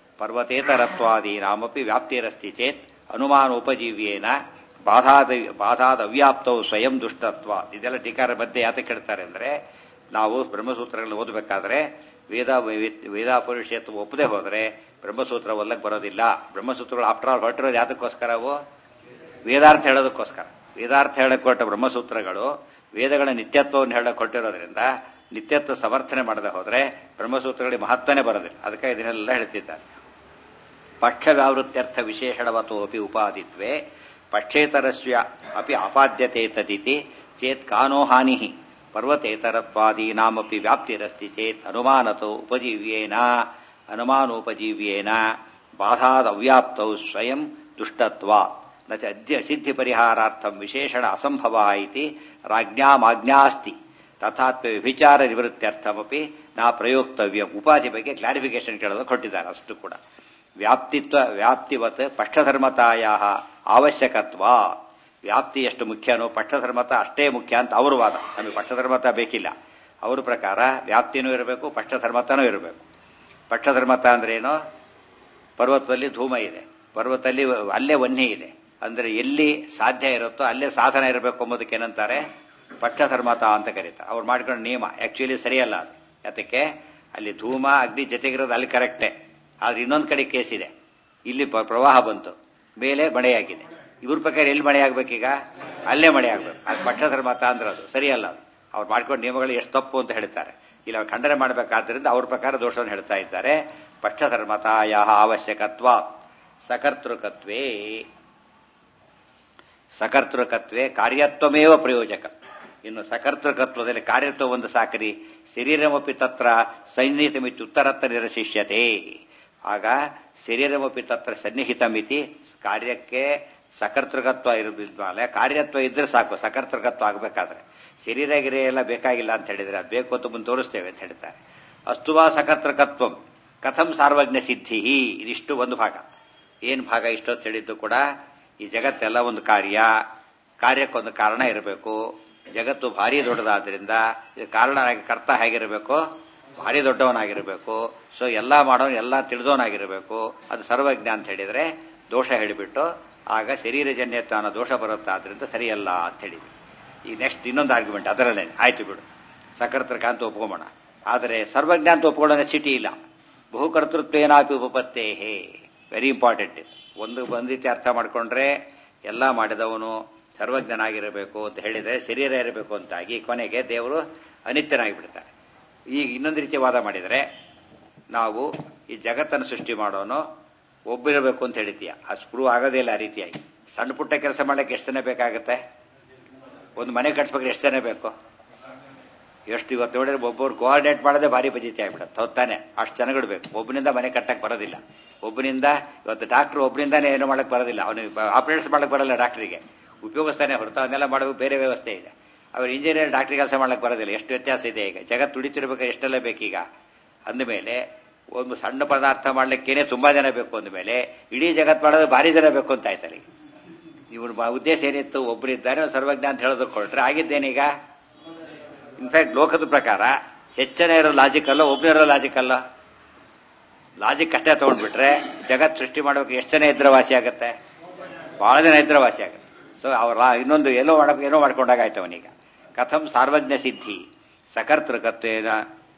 ಪರ್ವತೇತರತ್ವಾದೀನಾಮಪಿ ವ್ಯಾಪ್ತಿರಸ್ತಿ ಚೇತ್ ಅನುಮಾನೋಪಜೀವ್ಯೇನ ಬಾಧಾದ ಬಾಧಾದ ಅವ್ಯಾಪ್ತವು ಸ್ವಯಂ ದುಷ್ಟತ್ವ ಇದೆಲ್ಲ ಟೀಕಾರ ಮಧ್ಯೆ ಯಾತಕ್ಕೆ ಕೇಳ್ತಾರೆ ಅಂದ್ರೆ ನಾವು ಬ್ರಹ್ಮಸೂತ್ರಗಳನ್ನು ಓದಬೇಕಾದ್ರೆ ವೇದ ವೇದಾಪುರುಷತ್ವ ಒಪ್ಪದೆ ಹೋದ್ರೆ ಬ್ರಹ್ಮಸೂತ್ರ ಒಲ್ಲಕ್ಕೆ ಬರೋದಿಲ್ಲ ಬ್ರಹ್ಮಸೂತ್ರಗಳು ಆಫ್ಟರ್ ಆಲ್ ಹೊರಟಿರೋದು ಯಾತಕ್ಕೋಸ್ಕರ ಅವು ವೇದಾರ್ಥ ಹೇಳೋದಕ್ಕೋಸ್ಕರ ವೇದಾರ್ಥ ಹೇಳಕ್ ಹೊರಟ ಬ್ರಹ್ಮಸೂತ್ರಗಳು ವೇದಗಳ ನಿತ್ಯತ್ವವನ್ನು ಹೇಳಕ್ ಕೊಟ್ಟಿರೋದ್ರಿಂದ ನಿತ್ಯತ್ವ ಸಮರ್ಥನೆ ಮಾಡದೆ ಹೋದ್ರೆ ಬ್ರಹ್ಮಸೂತ್ರಗಳಿಗೆ ಮಹತ್ವನೇ ಬರೋದಿಲ್ಲ ಅದಕ್ಕೆ ಇದನ್ನೆಲ್ಲ ಹೇಳ್ತಿದ್ದಾರೆ ಪಕ್ಷ ವ್ಯಾವೃತ್ಯರ್ಥ ವಿಶೇಷಣವತೋಪಿ ಉಪಾದಿತ್ವೆ ಪಕ್ಷೇತರಸ್ಯ ಅಪಿ ಆಪಾದ್ಯತೆ ತದಿತಿ ಚೇತ್ ಕಾನೋ ಹಾನಿ ಪರ್ವತೇತರತ್ವಾದೀನಾಮಪಿ ವ್ಯಾಪ್ತಿರಸ್ತಿ ಚೇತ್ ಅನುಮಾನತೋ ಉಪಜೀವ್ಯೇನ ಅನುಮಾನೋಪಜೀವ್ಯೇನ ಬಾಧಾದ ಅವ್ಯಾಪ್ತೌ ಸ್ವಯಂ ದುಷ್ಟತ್ವಾ ನ ಚ ಅದ್ಯ ಸಿದ್ಧಿ ಪರಿಹಾರಾರ್ಥಂ ವಿಶೇಷಣ ಅಸಂಭವ ಇತಿ ರಾಜ್ಞಾಮಾಜ್ಞಾಸ್ತಿ ತಥಾತ್ಮ ವಿಚಾರ ನಿವೃತ್ತ್ಯರ್ಥಮಪಿ ನಾ ಪ್ರಯೋಕ್ತವ್ಯ ಉಪಾಧಿ ಬಗ್ಗೆ ಕ್ಲಾರಿಫಿಕೇಶನ್ ಕೇಳೋದು ಕೊಟ್ಟಿದ್ದಾರೆ ಅಷ್ಟು ಕೂಡ ವ್ಯಾಪ್ತಿತ್ವ ವ್ಯಾಪ್ತಿವತ್ ಪಕ್ಷಧರ್ಮತಾಯ ಅವಶ್ಯಕತ್ವ ವ್ಯಾಪ್ತಿ ಎಷ್ಟು ಮುಖ್ಯನೋ ಪಕ್ಷಧರ್ಮತ ಅಷ್ಟೇ ಮುಖ್ಯ ಅಂತ ಅವ್ರ ವಾದ ನಮಗೆ ಪಕ್ಷಧರ್ಮತ ಬೇಕಿಲ್ಲ ಅವ್ರ ಪ್ರಕಾರ ವ್ಯಾಪ್ತಿನೂ ಇರಬೇಕು ಪಕ್ಷಧರ್ಮತನೂ ಇರಬೇಕು ಪಕ್ಷಧರ್ಮತ ಅಂದ್ರೆ ಏನು ಪರ್ವತದಲ್ಲಿ ಧೂಮ ಇದೆ ಪರ್ವತದಲ್ಲಿ ಅಲ್ಲೇ ವನ್ಯ ಇದೆ ಅಂದ್ರೆ ಎಲ್ಲಿ ಸಾಧ್ಯ ಇರುತ್ತೋ ಅಲ್ಲೇ ಸಾಧನ ಇರಬೇಕು ಎಂಬುದಕ್ಕೆ ಏನಂತಾರೆ ಪಕ್ಷಧರ್ಮತ ಅಂತ ಕರೀತಾರೆ ಅವ್ರು ಮಾಡ್ಕೊಂಡು ನಿಯಮ ಆಕ್ಚುಲಿ ಸರಿಯಲ್ಲ ಅದು ಯಾತಕ್ಕೆ ಅಲ್ಲಿ ಧೂಮ ಅಗ್ನಿ ಜೊತೆಗಿರೋದು ಅಲ್ಲಿ ಕರೆಕ್ಟೇ ಆದ್ರೆ ಇನ್ನೊಂದು ಕಡೆ ಕೇಸ್ ಇದೆ ಇಲ್ಲಿ ಪ್ರವಾಹ ಬಂತು ಮೇಲೆ ಮಳೆಯಾಗಿದೆ ಇವ್ರ ಪ್ರಕಾರ ಎಲ್ಲಿ ಮಳೆ ಆಗ್ಬೇಕೀಗ ಅಲ್ಲೇ ಮಳೆ ಆಗ್ಬೇಕು ಅದು ಪಕ್ಷಧರ್ಮತ ಅಂದ್ರೆ ಅದು ಸರಿಯಲ್ಲ ಅದು ಅವ್ರು ಮಾಡ್ಕೊಂಡು ನಿಯಮಗಳು ಎಷ್ಟು ತಪ್ಪು ಅಂತ ಹೇಳ್ತಾರೆ ಇಲ್ಲಿ ಅವ್ರು ಖಂಡನೆ ಮಾಡಬೇಕಾದ್ರಿಂದ ಅವ್ರ ಪ್ರಕಾರ ದೋಷವನ್ನು ಹೇಳ್ತಾ ಇದ್ದಾರೆ ಪಕ್ಷಧರ್ಮತಾಯ ಅವಶ್ಯಕತ್ವ ಸಕರ್ತೃಕತ್ವೇ ಸಕರ್ತೃಕತ್ವೇ ಕಾರ್ಯತ್ವಮೇವ ಪ್ರಯೋಜಕ ಇನ್ನು ಸಕರ್ತೃಕತ್ವದಲ್ಲಿ ಕಾರ್ಯತ್ವ ಒಂದು ಸಾಕರಿ ಶರೀರಮಪಿ ತತ್ರ ಸನ್ನಿಹಿತಮಿತಿ ಉತ್ತರತ್ತ ನಿರಶಿಷ್ಯತೆ ಆಗ ಶರೀರಮಪಿ ತತ್ರ ಸನ್ನಿಹಿತಮಿತಿ ಕಾರ್ಯಕ್ಕೆ ಸಕರ್ತೃಕತ್ವ ಇರಬಿದ್ಮೇಲೆ ಕಾರ್ಯತ್ವ ಇದ್ರೆ ಸಾಕು ಸಕರ್ತೃಕತ್ವ ಆಗಬೇಕಾದ್ರೆ ಶರೀರ ಗಿರಿ ಎಲ್ಲ ಬೇಕಾಗಿಲ್ಲ ಅಂತ ಹೇಳಿದ್ರೆ ಅದು ಬೇಕು ಅಂತ ಮುಂದೆ ತೋರಿಸ್ತೇವೆ ಅಂತ ಹೇಳ್ತಾರೆ ಅಸ್ತುವಾ ಸಕರ್ತೃಕತ್ವಂ ಕಥಂ ಸಾರ್ವಜ್ಞ ಸಿದ್ಧಿ ಇದಿಷ್ಟು ಒಂದು ಭಾಗ ಏನ್ ಭಾಗ ಇಷ್ಟು ಅಂತ ಹೇಳಿದ್ದು ಕೂಡ ಈ ಜಗತ್ತೆಲ್ಲ ಒಂದು ಕಾರ್ಯ ಕಾರ್ಯಕ್ಕೊಂದು ಕಾರಣ ಇರಬೇಕು ಜಗತ್ತು ಭಾರಿ ದೊಡ್ಡದಾದ್ರಿಂದ ಇದು ಕಾರಣನಾಗಿ ಕರ್ತ ಹೇಗಿರಬೇಕು ಭಾರಿ ದೊಡ್ಡವನಾಗಿರಬೇಕು ಸೊ ಎಲ್ಲ ಮಾಡೋನು ಎಲ್ಲ ತಿಳಿದವನಾಗಿರಬೇಕು ಅದು ಸರ್ವಜ್ಞ ಅಂತ ಹೇಳಿದ್ರೆ ದೋಷ ಹೇಳಿಬಿಟ್ಟು ಆಗ ಶರೀರಜನ್ಯತ್ವ ಅನ್ನೋ ದೋಷ ಬರುತ್ತೆ ಆದ್ರಿಂದ ಸರಿಯಲ್ಲ ಅಂತ ಹೇಳಿದ್ವಿ ಈ ನೆಕ್ಸ್ಟ್ ಇನ್ನೊಂದು ಆರ್ಗ್ಯುಮೆಂಟ್ ಅದರಲ್ಲೇ ಆಯ್ತು ಬಿಡು ಸಕರ್ತೃಕ ಅಂತ ಒಪ್ಕೊಂಬೋಣ ಆದರೆ ಸರ್ವಜ್ಞ ಅಂತ ಒಪ್ಕೊಳ್ಳೋಣ ಸಿಟಿ ಇಲ್ಲ ಬಹುಕರ್ತೃತ್ವೇನಾಪಿ ಉಪಪತ್ತೇ ಹೇ ವೆರಿ ಇಂಪಾರ್ಟೆಂಟ್ ಇದು ಒಂದು ಒಂದು ರೀತಿ ಅರ್ಥ ಮಾಡ್ಕೊಂಡ್ರೆ ಎಲ್ಲ ಮಾಡಿದವನು ಸರ್ವಜ್ಞನಾಗಿರಬೇಕು ಅಂತ ಹೇಳಿದರೆ ಶರೀರ ಇರಬೇಕು ಅಂತಾಗಿ ಕೊನೆಗೆ ದೇವರು ಅನಿತ್ಯನಾಗಿ ಬಿಡ್ತಾರೆ ಈಗ ಇನ್ನೊಂದು ರೀತಿ ವಾದ ಮಾಡಿದರೆ ನಾವು ಈ ಜಗತ್ತನ್ನು ಸೃಷ್ಟಿ ಮಾಡೋನು ಒಬ್ಬಿರಬೇಕು ಅಂತ ಹೇಳಿದ್ದೀಯ ಅದು ಪ್ರೂವ್ ಆಗೋದೇ ಇಲ್ಲ ಆ ರೀತಿಯಾಗಿ ಸಣ್ಣ ಪುಟ್ಟ ಕೆಲಸ ಮಾಡ್ಲಿಕ್ಕೆ ಎಷ್ಟು ಜನ ಬೇಕಾಗುತ್ತೆ ಒಂದು ಮನೆ ಕಟ್ಸ್ಬೇಕಾದ್ರೆ ಎಷ್ಟು ಜನ ಬೇಕು ಎಷ್ಟು ಇವತ್ತು ನೋಡಿದ್ರೆ ಒಬ್ಬರು ಕೋಆರ್ಡಿನೇಟ್ ಮಾಡೋದೇ ಭಾರಿ ಬಜಿತಿ ಆಗ್ಬಿಡುತ್ತೆ ಹೊತ್ತಾನೆ ಅಷ್ಟು ಜನಗಳು ಬೇಕು ಒಬ್ಬನಿಂದ ಮನೆ ಕಟ್ಟಕ್ಕೆ ಬರೋದಿಲ್ಲ ಒಬ್ಬನಿಂದ ಇವತ್ತು ಡಾಕ್ಟರ್ ಒಬ್ಬನಿಂದಾನೇ ಏನು ಮಾಡಕ್ಕೆ ಬರೋದಿಲ್ಲ ಅವನಿಗೆ ಆಪರೇಷನ್ ಮಾಡಕ್ಕೆ ಬರಲ್ಲ ಡಾಕ್ಟರಿಗೆ ಉಪಯೋಗಿಸ್ತಾನೆ ಹೊರತು ಅದನ್ನೆಲ್ಲ ಮಾಡೋಕೆ ಬೇರೆ ವ್ಯವಸ್ಥೆ ಇದೆ ಅವ್ರು ಇಂಜಿನಿಯರ್ ಡಾಕ್ಟರ್ ಕೆಲಸ ಮಾಡಕ್ಕೆ ಬರೋದಿಲ್ಲ ಎಷ್ಟು ವ್ಯತ್ಯಾಸ ಇದೆ ಈಗ ಜಗತ್ತು ತುಡಿತಿರ್ಬೇಕಾದ್ರೆ ಎಷ್ಟೆಲ್ಲ ಬೇಕೀಗ ಅಂದಮೇಲೆ ಒಂದು ಸಣ್ಣ ಪದಾರ್ಥ ಮಾಡ್ಲಿಕ್ಕೇನೆ ತುಂಬಾ ಜನ ಬೇಕು ಅಂದಮೇಲೆ ಇಡೀ ಜಗತ್ತು ಮಾಡೋದು ಭಾರಿ ಜನ ಬೇಕು ಅಂತ ಆಯ್ತಲ್ಲಿ ಇವ್ರ ಉದ್ದೇಶ ಏನಿತ್ತು ಒಬ್ಬರಿದ್ದಾರೆ ಸರ್ವಜ್ಞ ಅಂತ ಹೇಳೋದಕ್ಕೆ ಹೊರಟ್ರೆ ಆಗಿದ್ದೇನೀಗ ಇನ್ಫ್ಯಾಕ್ಟ್ ಲೋಕದ ಪ್ರಕಾರ ಹೆಚ್ಚನ ಇರೋ ಲಾಜಿಕ್ ಅಲ್ಲ ಒಬ್ಬನೇ ಇರೋ ಲಾಜಿಕ್ ಅಲ್ಲ ಲಾಜಿಕ್ ಅಷ್ಟೇ ತಗೊಂಡ್ಬಿಟ್ರೆ ಜಗತ್ ಸೃಷ್ಟಿ ಮಾಡೋಕೆ ಎಷ್ಟು ಜನ ಇದ್ರ ವಾಸಿ ಆಗುತ್ತೆ ಬಹಳ ಜನ ಇದ್ರ ವಾಸಿ ಆಗುತ್ತೆ ಸೊ ಅವ್ರ ಇನ್ನೊಂದು ಎಲ್ಲೋ ಮಾಡಕ್ ಏನೋ ಮಾಡ್ಕೊಂಡಾಗ ಆಯ್ತು ಅವನೀಗ ಕಥಂ ಸಾರ್ವಜ್ಞ ಸಿದ್ಧಿ ಸಕರ್ತೃಕತ್ವೇನ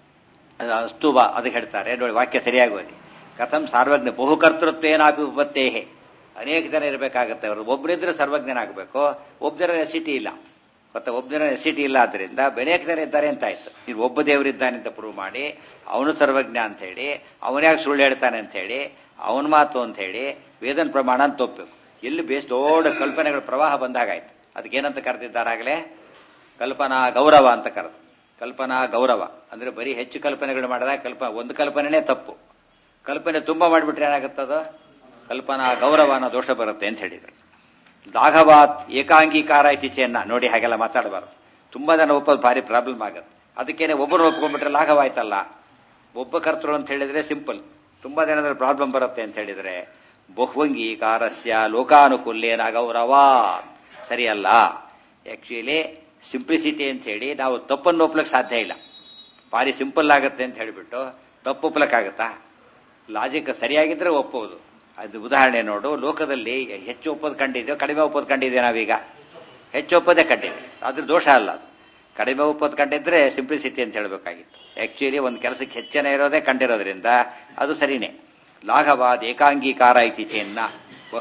ಅಸ್ತುವ ಅದಕ್ಕೆ ಹೇಳ್ತಾರೆ ನೋಡಿ ವಾಕ್ಯ ಸರಿಯಾಗಿ ಓದಿ ಕಥಂ ಸಾರ್ವಜ್ಞ ಬಹುಕರ್ತೃತ್ವೇನಾಪಿ ಉಪತ್ತೇಹೆ ಅನೇಕ ಜನ ಇರಬೇಕಾಗತ್ತೆ ಅವರು ಒಬ್ಬರಿದ್ರೆ ಸರ್ವಜ್ಞನಾಗಬೇಕು ಒಬ್ಬರ ನೆಸಿಟಿ ಇಲ್ಲ ಮತ್ತೆ ಒಬ್ಬನ ನೆಸಿಟಿ ಇಲ್ಲ ಆದ್ರಿಂದ ಅನೇಕ ಜನ ಇದ್ದಾರೆ ಅಂತ ಆಯ್ತು ನೀನು ಒಬ್ಬ ದೇವರಿದ್ದಾನೆ ಅಂತ ಪ್ರೂವ್ ಮಾಡಿ ಅವನು ಸರ್ವಜ್ಞ ಅಂತ ಹೇಳಿ ಅವನ್ಯಾಗ ಸುಳ್ಳು ಹೇಳ್ತಾನೆ ಅಂತ ಹೇಳಿ ಅವನ ಮಾತು ಅಂತ ಹೇಳಿ ವೇದನ ಪ್ರಮಾಣ ಅಂತ ಒಪ್ಪಬೇಕು ಎಲ್ಲಿ ಬೇಸ್ ದೊಡ್ಡ ಕಲ್ಪನೆಗಳ ಪ್ರವಾಹ ಬಂದಾಗಾಯ್ತು ಅದಕ್ಕೇನಂತ ಕರೆದಿದ್ದಾರಾಗಲೇ ಕಲ್ಪನಾ ಗೌರವ ಅಂತ ಕರೆದು ಕಲ್ಪನಾ ಗೌರವ ಅಂದ್ರೆ ಬರೀ ಹೆಚ್ಚು ಕಲ್ಪನೆಗಳು ಮಾಡಿದಾಗ ಕಲ್ಪ ಒಂದು ಕಲ್ಪನೆನೇ ತಪ್ಪು ಕಲ್ಪನೆ ತುಂಬಾ ಮಾಡಿಬಿಟ್ರೆ ಏನಾಗುತ್ತದು ಕಲ್ಪನಾ ಗೌರವ ಅನ್ನೋ ದೋಷ ಬರುತ್ತೆ ಅಂತ ಹೇಳಿದ್ರು ಲಾಘವಾತ್ ಏಕಾಂಗೀಕಾರ ಇತ್ತೀಚೆಯನ್ನ ನೋಡಿ ಹಾಗೆಲ್ಲ ಮಾತಾಡಬಾರ್ದು ತುಂಬಾ ಜನ ಒಪ್ಪೋದು ಭಾರಿ ಪ್ರಾಬ್ಲಮ್ ಆಗುತ್ತೆ ಅದಕ್ಕೇನೆ ಒಬ್ಬರು ಒಪ್ಕೊಂಡ್ಬಿಟ್ರೆ ಲಾಘವಾಯ್ತಲ್ಲ ಒಬ್ಬ ಕರ್ತೃ ಅಂತ ಹೇಳಿದ್ರೆ ಸಿಂಪಲ್ ತುಂಬಾ ಜನದ ಪ್ರಾಬ್ಲಮ್ ಬರುತ್ತೆ ಅಂತ ಹೇಳಿದ್ರೆ ಬಹುವಂಗೀಕಾರಸ್ಯ ಲೋಕಾನುಕೂಲ್ಯನ ಗೌರವ ಸರಿಯಲ್ಲ ಆಕ್ಚುಲಿ ಸಿಂಪ್ಲಿಸಿಟಿ ಅಂತ ಹೇಳಿ ನಾವು ತಪ್ಪನ್ನು ಒಪ್ಲಕ್ಕೆ ಸಾಧ್ಯ ಇಲ್ಲ ಭಾರಿ ಸಿಂಪಲ್ ಆಗುತ್ತೆ ಅಂತ ಹೇಳಿಬಿಟ್ಟು ತಪ್ಪು ಒಪ್ಲಕ್ಕಾಗತ್ತಾ ಲಾಜಿಕ್ ಸರಿಯಾಗಿದ್ರೆ ಒಪ್ಪೋದು ಅದು ಉದಾಹರಣೆ ನೋಡು ಲೋಕದಲ್ಲಿ ಹೆಚ್ಚು ಒಪ್ಪೋದು ಕಂಡಿದೆಯೋ ಕಡಿಮೆ ಒಪ್ಪೋದು ಕಂಡಿದ್ದೆ ನಾವೀಗ ಹೆಚ್ಚು ಒಪ್ಪೋದೇ ಕಂಡಿದೆ ಅದ್ರ ದೋಷ ಅಲ್ಲ ಅದು ಕಡಿಮೆ ಒಪ್ಪೋದು ಕಂಡಿದ್ರೆ ಸಿಂಪ್ಲಿಸಿಟಿ ಅಂತ ಹೇಳಬೇಕಾಗಿತ್ತು ಆಕ್ಚುಲಿ ಒಂದು ಕೆಲಸಕ್ಕೆ ಹೆಚ್ಚಿನ ಇರೋದೇ ಕಂಡಿರೋದ್ರಿಂದ ಅದು ಸರಿನೇ ಲಾಘವಾದ ಏಕಾಂಗೀಕಾರ ಇತಿ ಚೇನ್ನ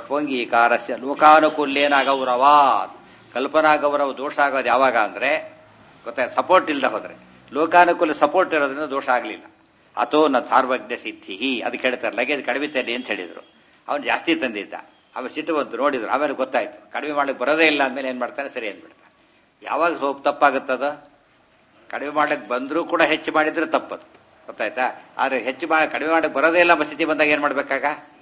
ಬಹ್ವಂಗೀಕಾರಸ್ಯ ಲೋಕಾನುಕೂಲ್ಯನ ಗೌರವಾತ್ ಕಲ್ಪನಾ ಗೌರವ ದೋಷ ಆಗೋದು ಯಾವಾಗ ಅಂದ್ರೆ ಗೊತ್ತಾಯ್ತು ಸಪೋರ್ಟ್ ಇಲ್ಲದೆ ಹೋದ್ರೆ ಲೋಕಾನುಕೂಲ ಸಪೋರ್ಟ್ ಇರೋದ್ರಿಂದ ದೋಷ ಆಗಲಿಲ್ಲ ಅಥೋ ನ ಸಾರ್ವಜ್ಞ ಸಿದ್ಧಿ ಅದಕ್ಕೆ ಹೇಳ್ತಾರೆ ಲಗೇಜ್ ಕಡಿಮೆ ತನ್ನಿ ಅಂತ ಹೇಳಿದ್ರು ಅವನು ಜಾಸ್ತಿ ತಂದಿದ್ದ ಆಮೇಲೆ ಸಿಟ್ಟು ಬಂತು ನೋಡಿದ್ರು ಆಮೇಲೆ ಗೊತ್ತಾಯ್ತು ಕಡಿಮೆ ಮಾಡ್ಲಿಕ್ಕೆ ಬರೋದೇ ಇಲ್ಲ ಅಂದ್ಮೇಲೆ ಏನ್ ಮಾಡ್ತಾನೆ ಸರಿ ಅಂದ್ಬಿಡ್ತಾನೆ ಯಾವಾಗ ಸ್ವಲ್ಪ ತಪ್ಪಾಗುತ್ತದ ಕಡಿಮೆ ಮಾಡ್ಲಿಕ್ಕೆ ಬಂದರೂ ಕೂಡ ಹೆಚ್ಚು ಮಾಡಿದ್ರೆ ತಪ್ಪದು ಗೊತ್ತಾಯ್ತಾ ಆದ್ರೆ ಹೆಚ್ಚು ಮಾಡಿ ಕಡಿಮೆ ಮಾಡಕ್ಕೆ ಬರೋದೇ ಇಲ್ಲ ಸ್ಥಿತಿ ಬಂದಾಗ ಏನ್ ಮಾಡ್ಬೇಕಾಗ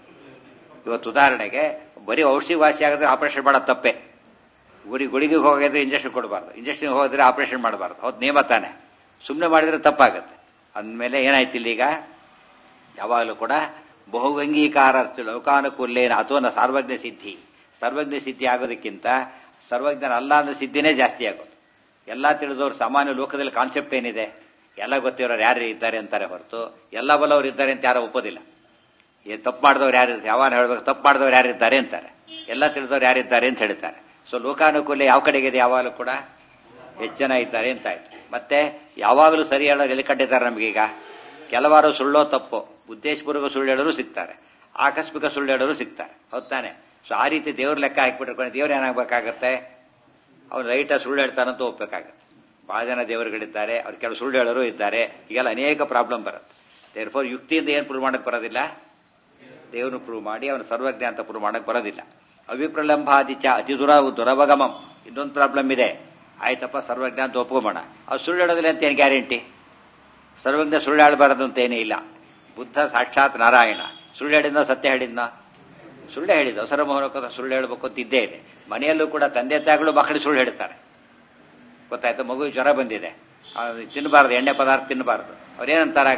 ಇವತ್ತು ಉದಾಹರಣೆಗೆ ಬರೀ ಔಷಧಿ ವಾಸಿ ಆಗಿದ್ರೆ ಆಪರೇಷನ್ ಮಾಡೋದು ತಪ್ಪೆ ಗುಡಿ ಗುಡಿಗೆ ಹೋಗಿದ್ರೆ ಇಂಜೆಕ್ಷನ್ ಕೊಡಬಾರ್ದು ಇಂಜೆಕ್ಷನ್ ಹೋಗಿದ್ರೆ ಆಪರೇಷನ್ ಮಾಡಬಾರ್ದು ಅವ್ರು ನೇಮ ತಾನೆ ಸುಮ್ಮನೆ ಮಾಡಿದ್ರೆ ತಪ್ಪಾಗುತ್ತೆ ಅಂದಮೇಲೆ ಏನಾಯ್ತು ಇಲ್ಲೀಗ ಯಾವಾಗಲೂ ಕೂಡ ಬಹುವಂಗೀಕಾರ ಲೋಕಾನುಕೂಲೇನ ಅಥವಾ ಸರ್ವಜ್ಞ ಸಿದ್ಧಿ ಸರ್ವಜ್ಞ ಸಿದ್ಧಿ ಆಗೋದಕ್ಕಿಂತ ಸರ್ವಜ್ಞನ ಅಲ್ಲ ಅಂದ್ರೆ ಸಿದ್ಧಿನೇ ಜಾಸ್ತಿ ಆಗೋದು ಎಲ್ಲ ತಿಳಿದವ್ರು ಸಾಮಾನ್ಯ ಲೋಕದಲ್ಲಿ ಕಾನ್ಸೆಪ್ಟ್ ಏನಿದೆ ಎಲ್ಲ ಗೊತ್ತಿರೋರು ಯಾರು ಇದ್ದಾರೆ ಅಂತಾರೆ ಹೊರತು ಎಲ್ಲ ಬಲ್ಲವ್ರು ಇದ್ದಾರೆ ಅಂತ ಯಾರು ಒಪ್ಪೋದಿಲ್ಲ ಏ ತಪ್ಪು ಮಾಡಿದವ್ರು ಯಾರು ಯಾವಾಗ ಹೇಳ್ಬೇಕು ತಪ್ಪು ಮಾಡಿದವ್ರು ಯಾರಿದ್ದಾರೆ ಅಂತಾರೆ ಎಲ್ಲ ತಿಳಿದವ್ರು ಯಾರಿದ್ದಾರೆ ಅಂತ ಹೇಳ್ತಾರೆ ಸೊ ಲೋಕಾನುಕೂಲ ಯಾವ ಕಡೆಗಿದೆ ಯಾವಾಗಲೂ ಕೂಡ ಹೆಚ್ಚು ಜನ ಇದ್ದಾರೆ ಅಂತ ಆಯ್ತು ಮತ್ತೆ ಯಾವಾಗಲೂ ಸರಿ ಹೇಳೋರು ಎಲ್ಲಿ ಕಂಡಿದ್ದಾರೆ ನಮಗೀಗ ಕೆಲವಾರು ಸುಳ್ಳೋ ತಪ್ಪು ಉದ್ದೇಶಪೂರ್ವಕ ಸುಳ್ಳು ಹೇಳೋರು ಸಿಗ್ತಾರೆ ಆಕಸ್ಮಿಕ ಸುಳ್ಳು ಹೇಳೋರು ಸಿಗ್ತಾರೆ ಹೌದಾನೆ ಸೊ ಆ ರೀತಿ ದೇವ್ರ ಲೆಕ್ಕ ಹಾಕಿಬಿಟ್ರೆ ದೇವ್ರು ಏನಾಗಬೇಕಾಗತ್ತೆ ಅವ್ನು ರೈಟ ಸುಳ್ಳು ಹೇಳ್ತಾನಂತ ಒಪ್ಬೇಕಾಗತ್ತೆ ಬಹಳ ಜನ ದೇವರುಗಳಿದ್ದಾರೆ ಅವ್ರು ಕೆಲವು ಸುಳ್ಳು ಹೇಳೋರು ಇದ್ದಾರೆ ಈಗೆಲ್ಲ ಅನೇಕ ಪ್ರಾಬ್ಲಮ್ ಬರುತ್ತೆ ದೇರ್ ಫೋರ್ ಯುಕ್ತಿಯಿಂದ ಏನು ಪ್ರೂವ್ ಮಾಡಕ್ ಬರೋದಿಲ್ಲ ದೇವ್ರನ್ನ ಪ್ರೂವ್ ಮಾಡಿ ಅವನು ಸರ್ವಜ್ಞ ಅಂತ ಪ್ರೂವ್ ಮಾಡಕ್ ಬರೋದಿಲ್ಲ ಅವಿಪ್ರಲಂಬಾದಿಚ ಅತಿ ದುರ ದುರವಗಮಂ ಇನ್ನೊಂದು ಪ್ರಾಬ್ಲಮ್ ಇದೆ ಆಯ್ತಪ್ಪ ಸರ್ವಜ್ಞ ಅಂತ ಒಪ್ಕೊಂಬೋಣ ಅವ್ರು ಸುಳ್ಳು ಹೇಳೋದಿಲ್ಲ ಅಂತ ಏನು ಗ್ಯಾರಂಟಿ ಸರ್ವಜ್ಞ ಸುಳ್ಳು ಹೇಳಬಾರದು ಅಂತ ಏನೇ ಇಲ್ಲ ಬುದ್ಧ ಸಾಕ್ಷಾತ್ ನಾರಾಯಣ ಸುಳ್ಳು ಹೇಳಿದ್ನ ಸತ್ಯ ಹೇಳಿದ್ನ ಸುಳ್ಳು ಹೇಳಿದ ಅವಸರ ಮೋಹನಕ್ಕೋಸ್ಕರ ಸುಳ್ಳು ಹೇಳಬೇಕು ಅಂತ ಇದ್ದೇ ಇದೆ ಮನೆಯಲ್ಲೂ ಕೂಡ ತಂದೆ ತಾಯಿಗಳು ಮಕ್ಕಳು ಸುಳ್ಳು ಹೇಳ್ತಾರೆ ಗೊತ್ತಾಯ್ತು ಮಗು ಜ್ವರ ಬಂದಿದೆ ತಿನ್ನಬಾರ್ದು ಎಣ್ಣೆ ಪದಾರ್ಥ ತಿನ್ನಬಾರ್ದು ಅವ್ರೇನಂತಾರಾಗ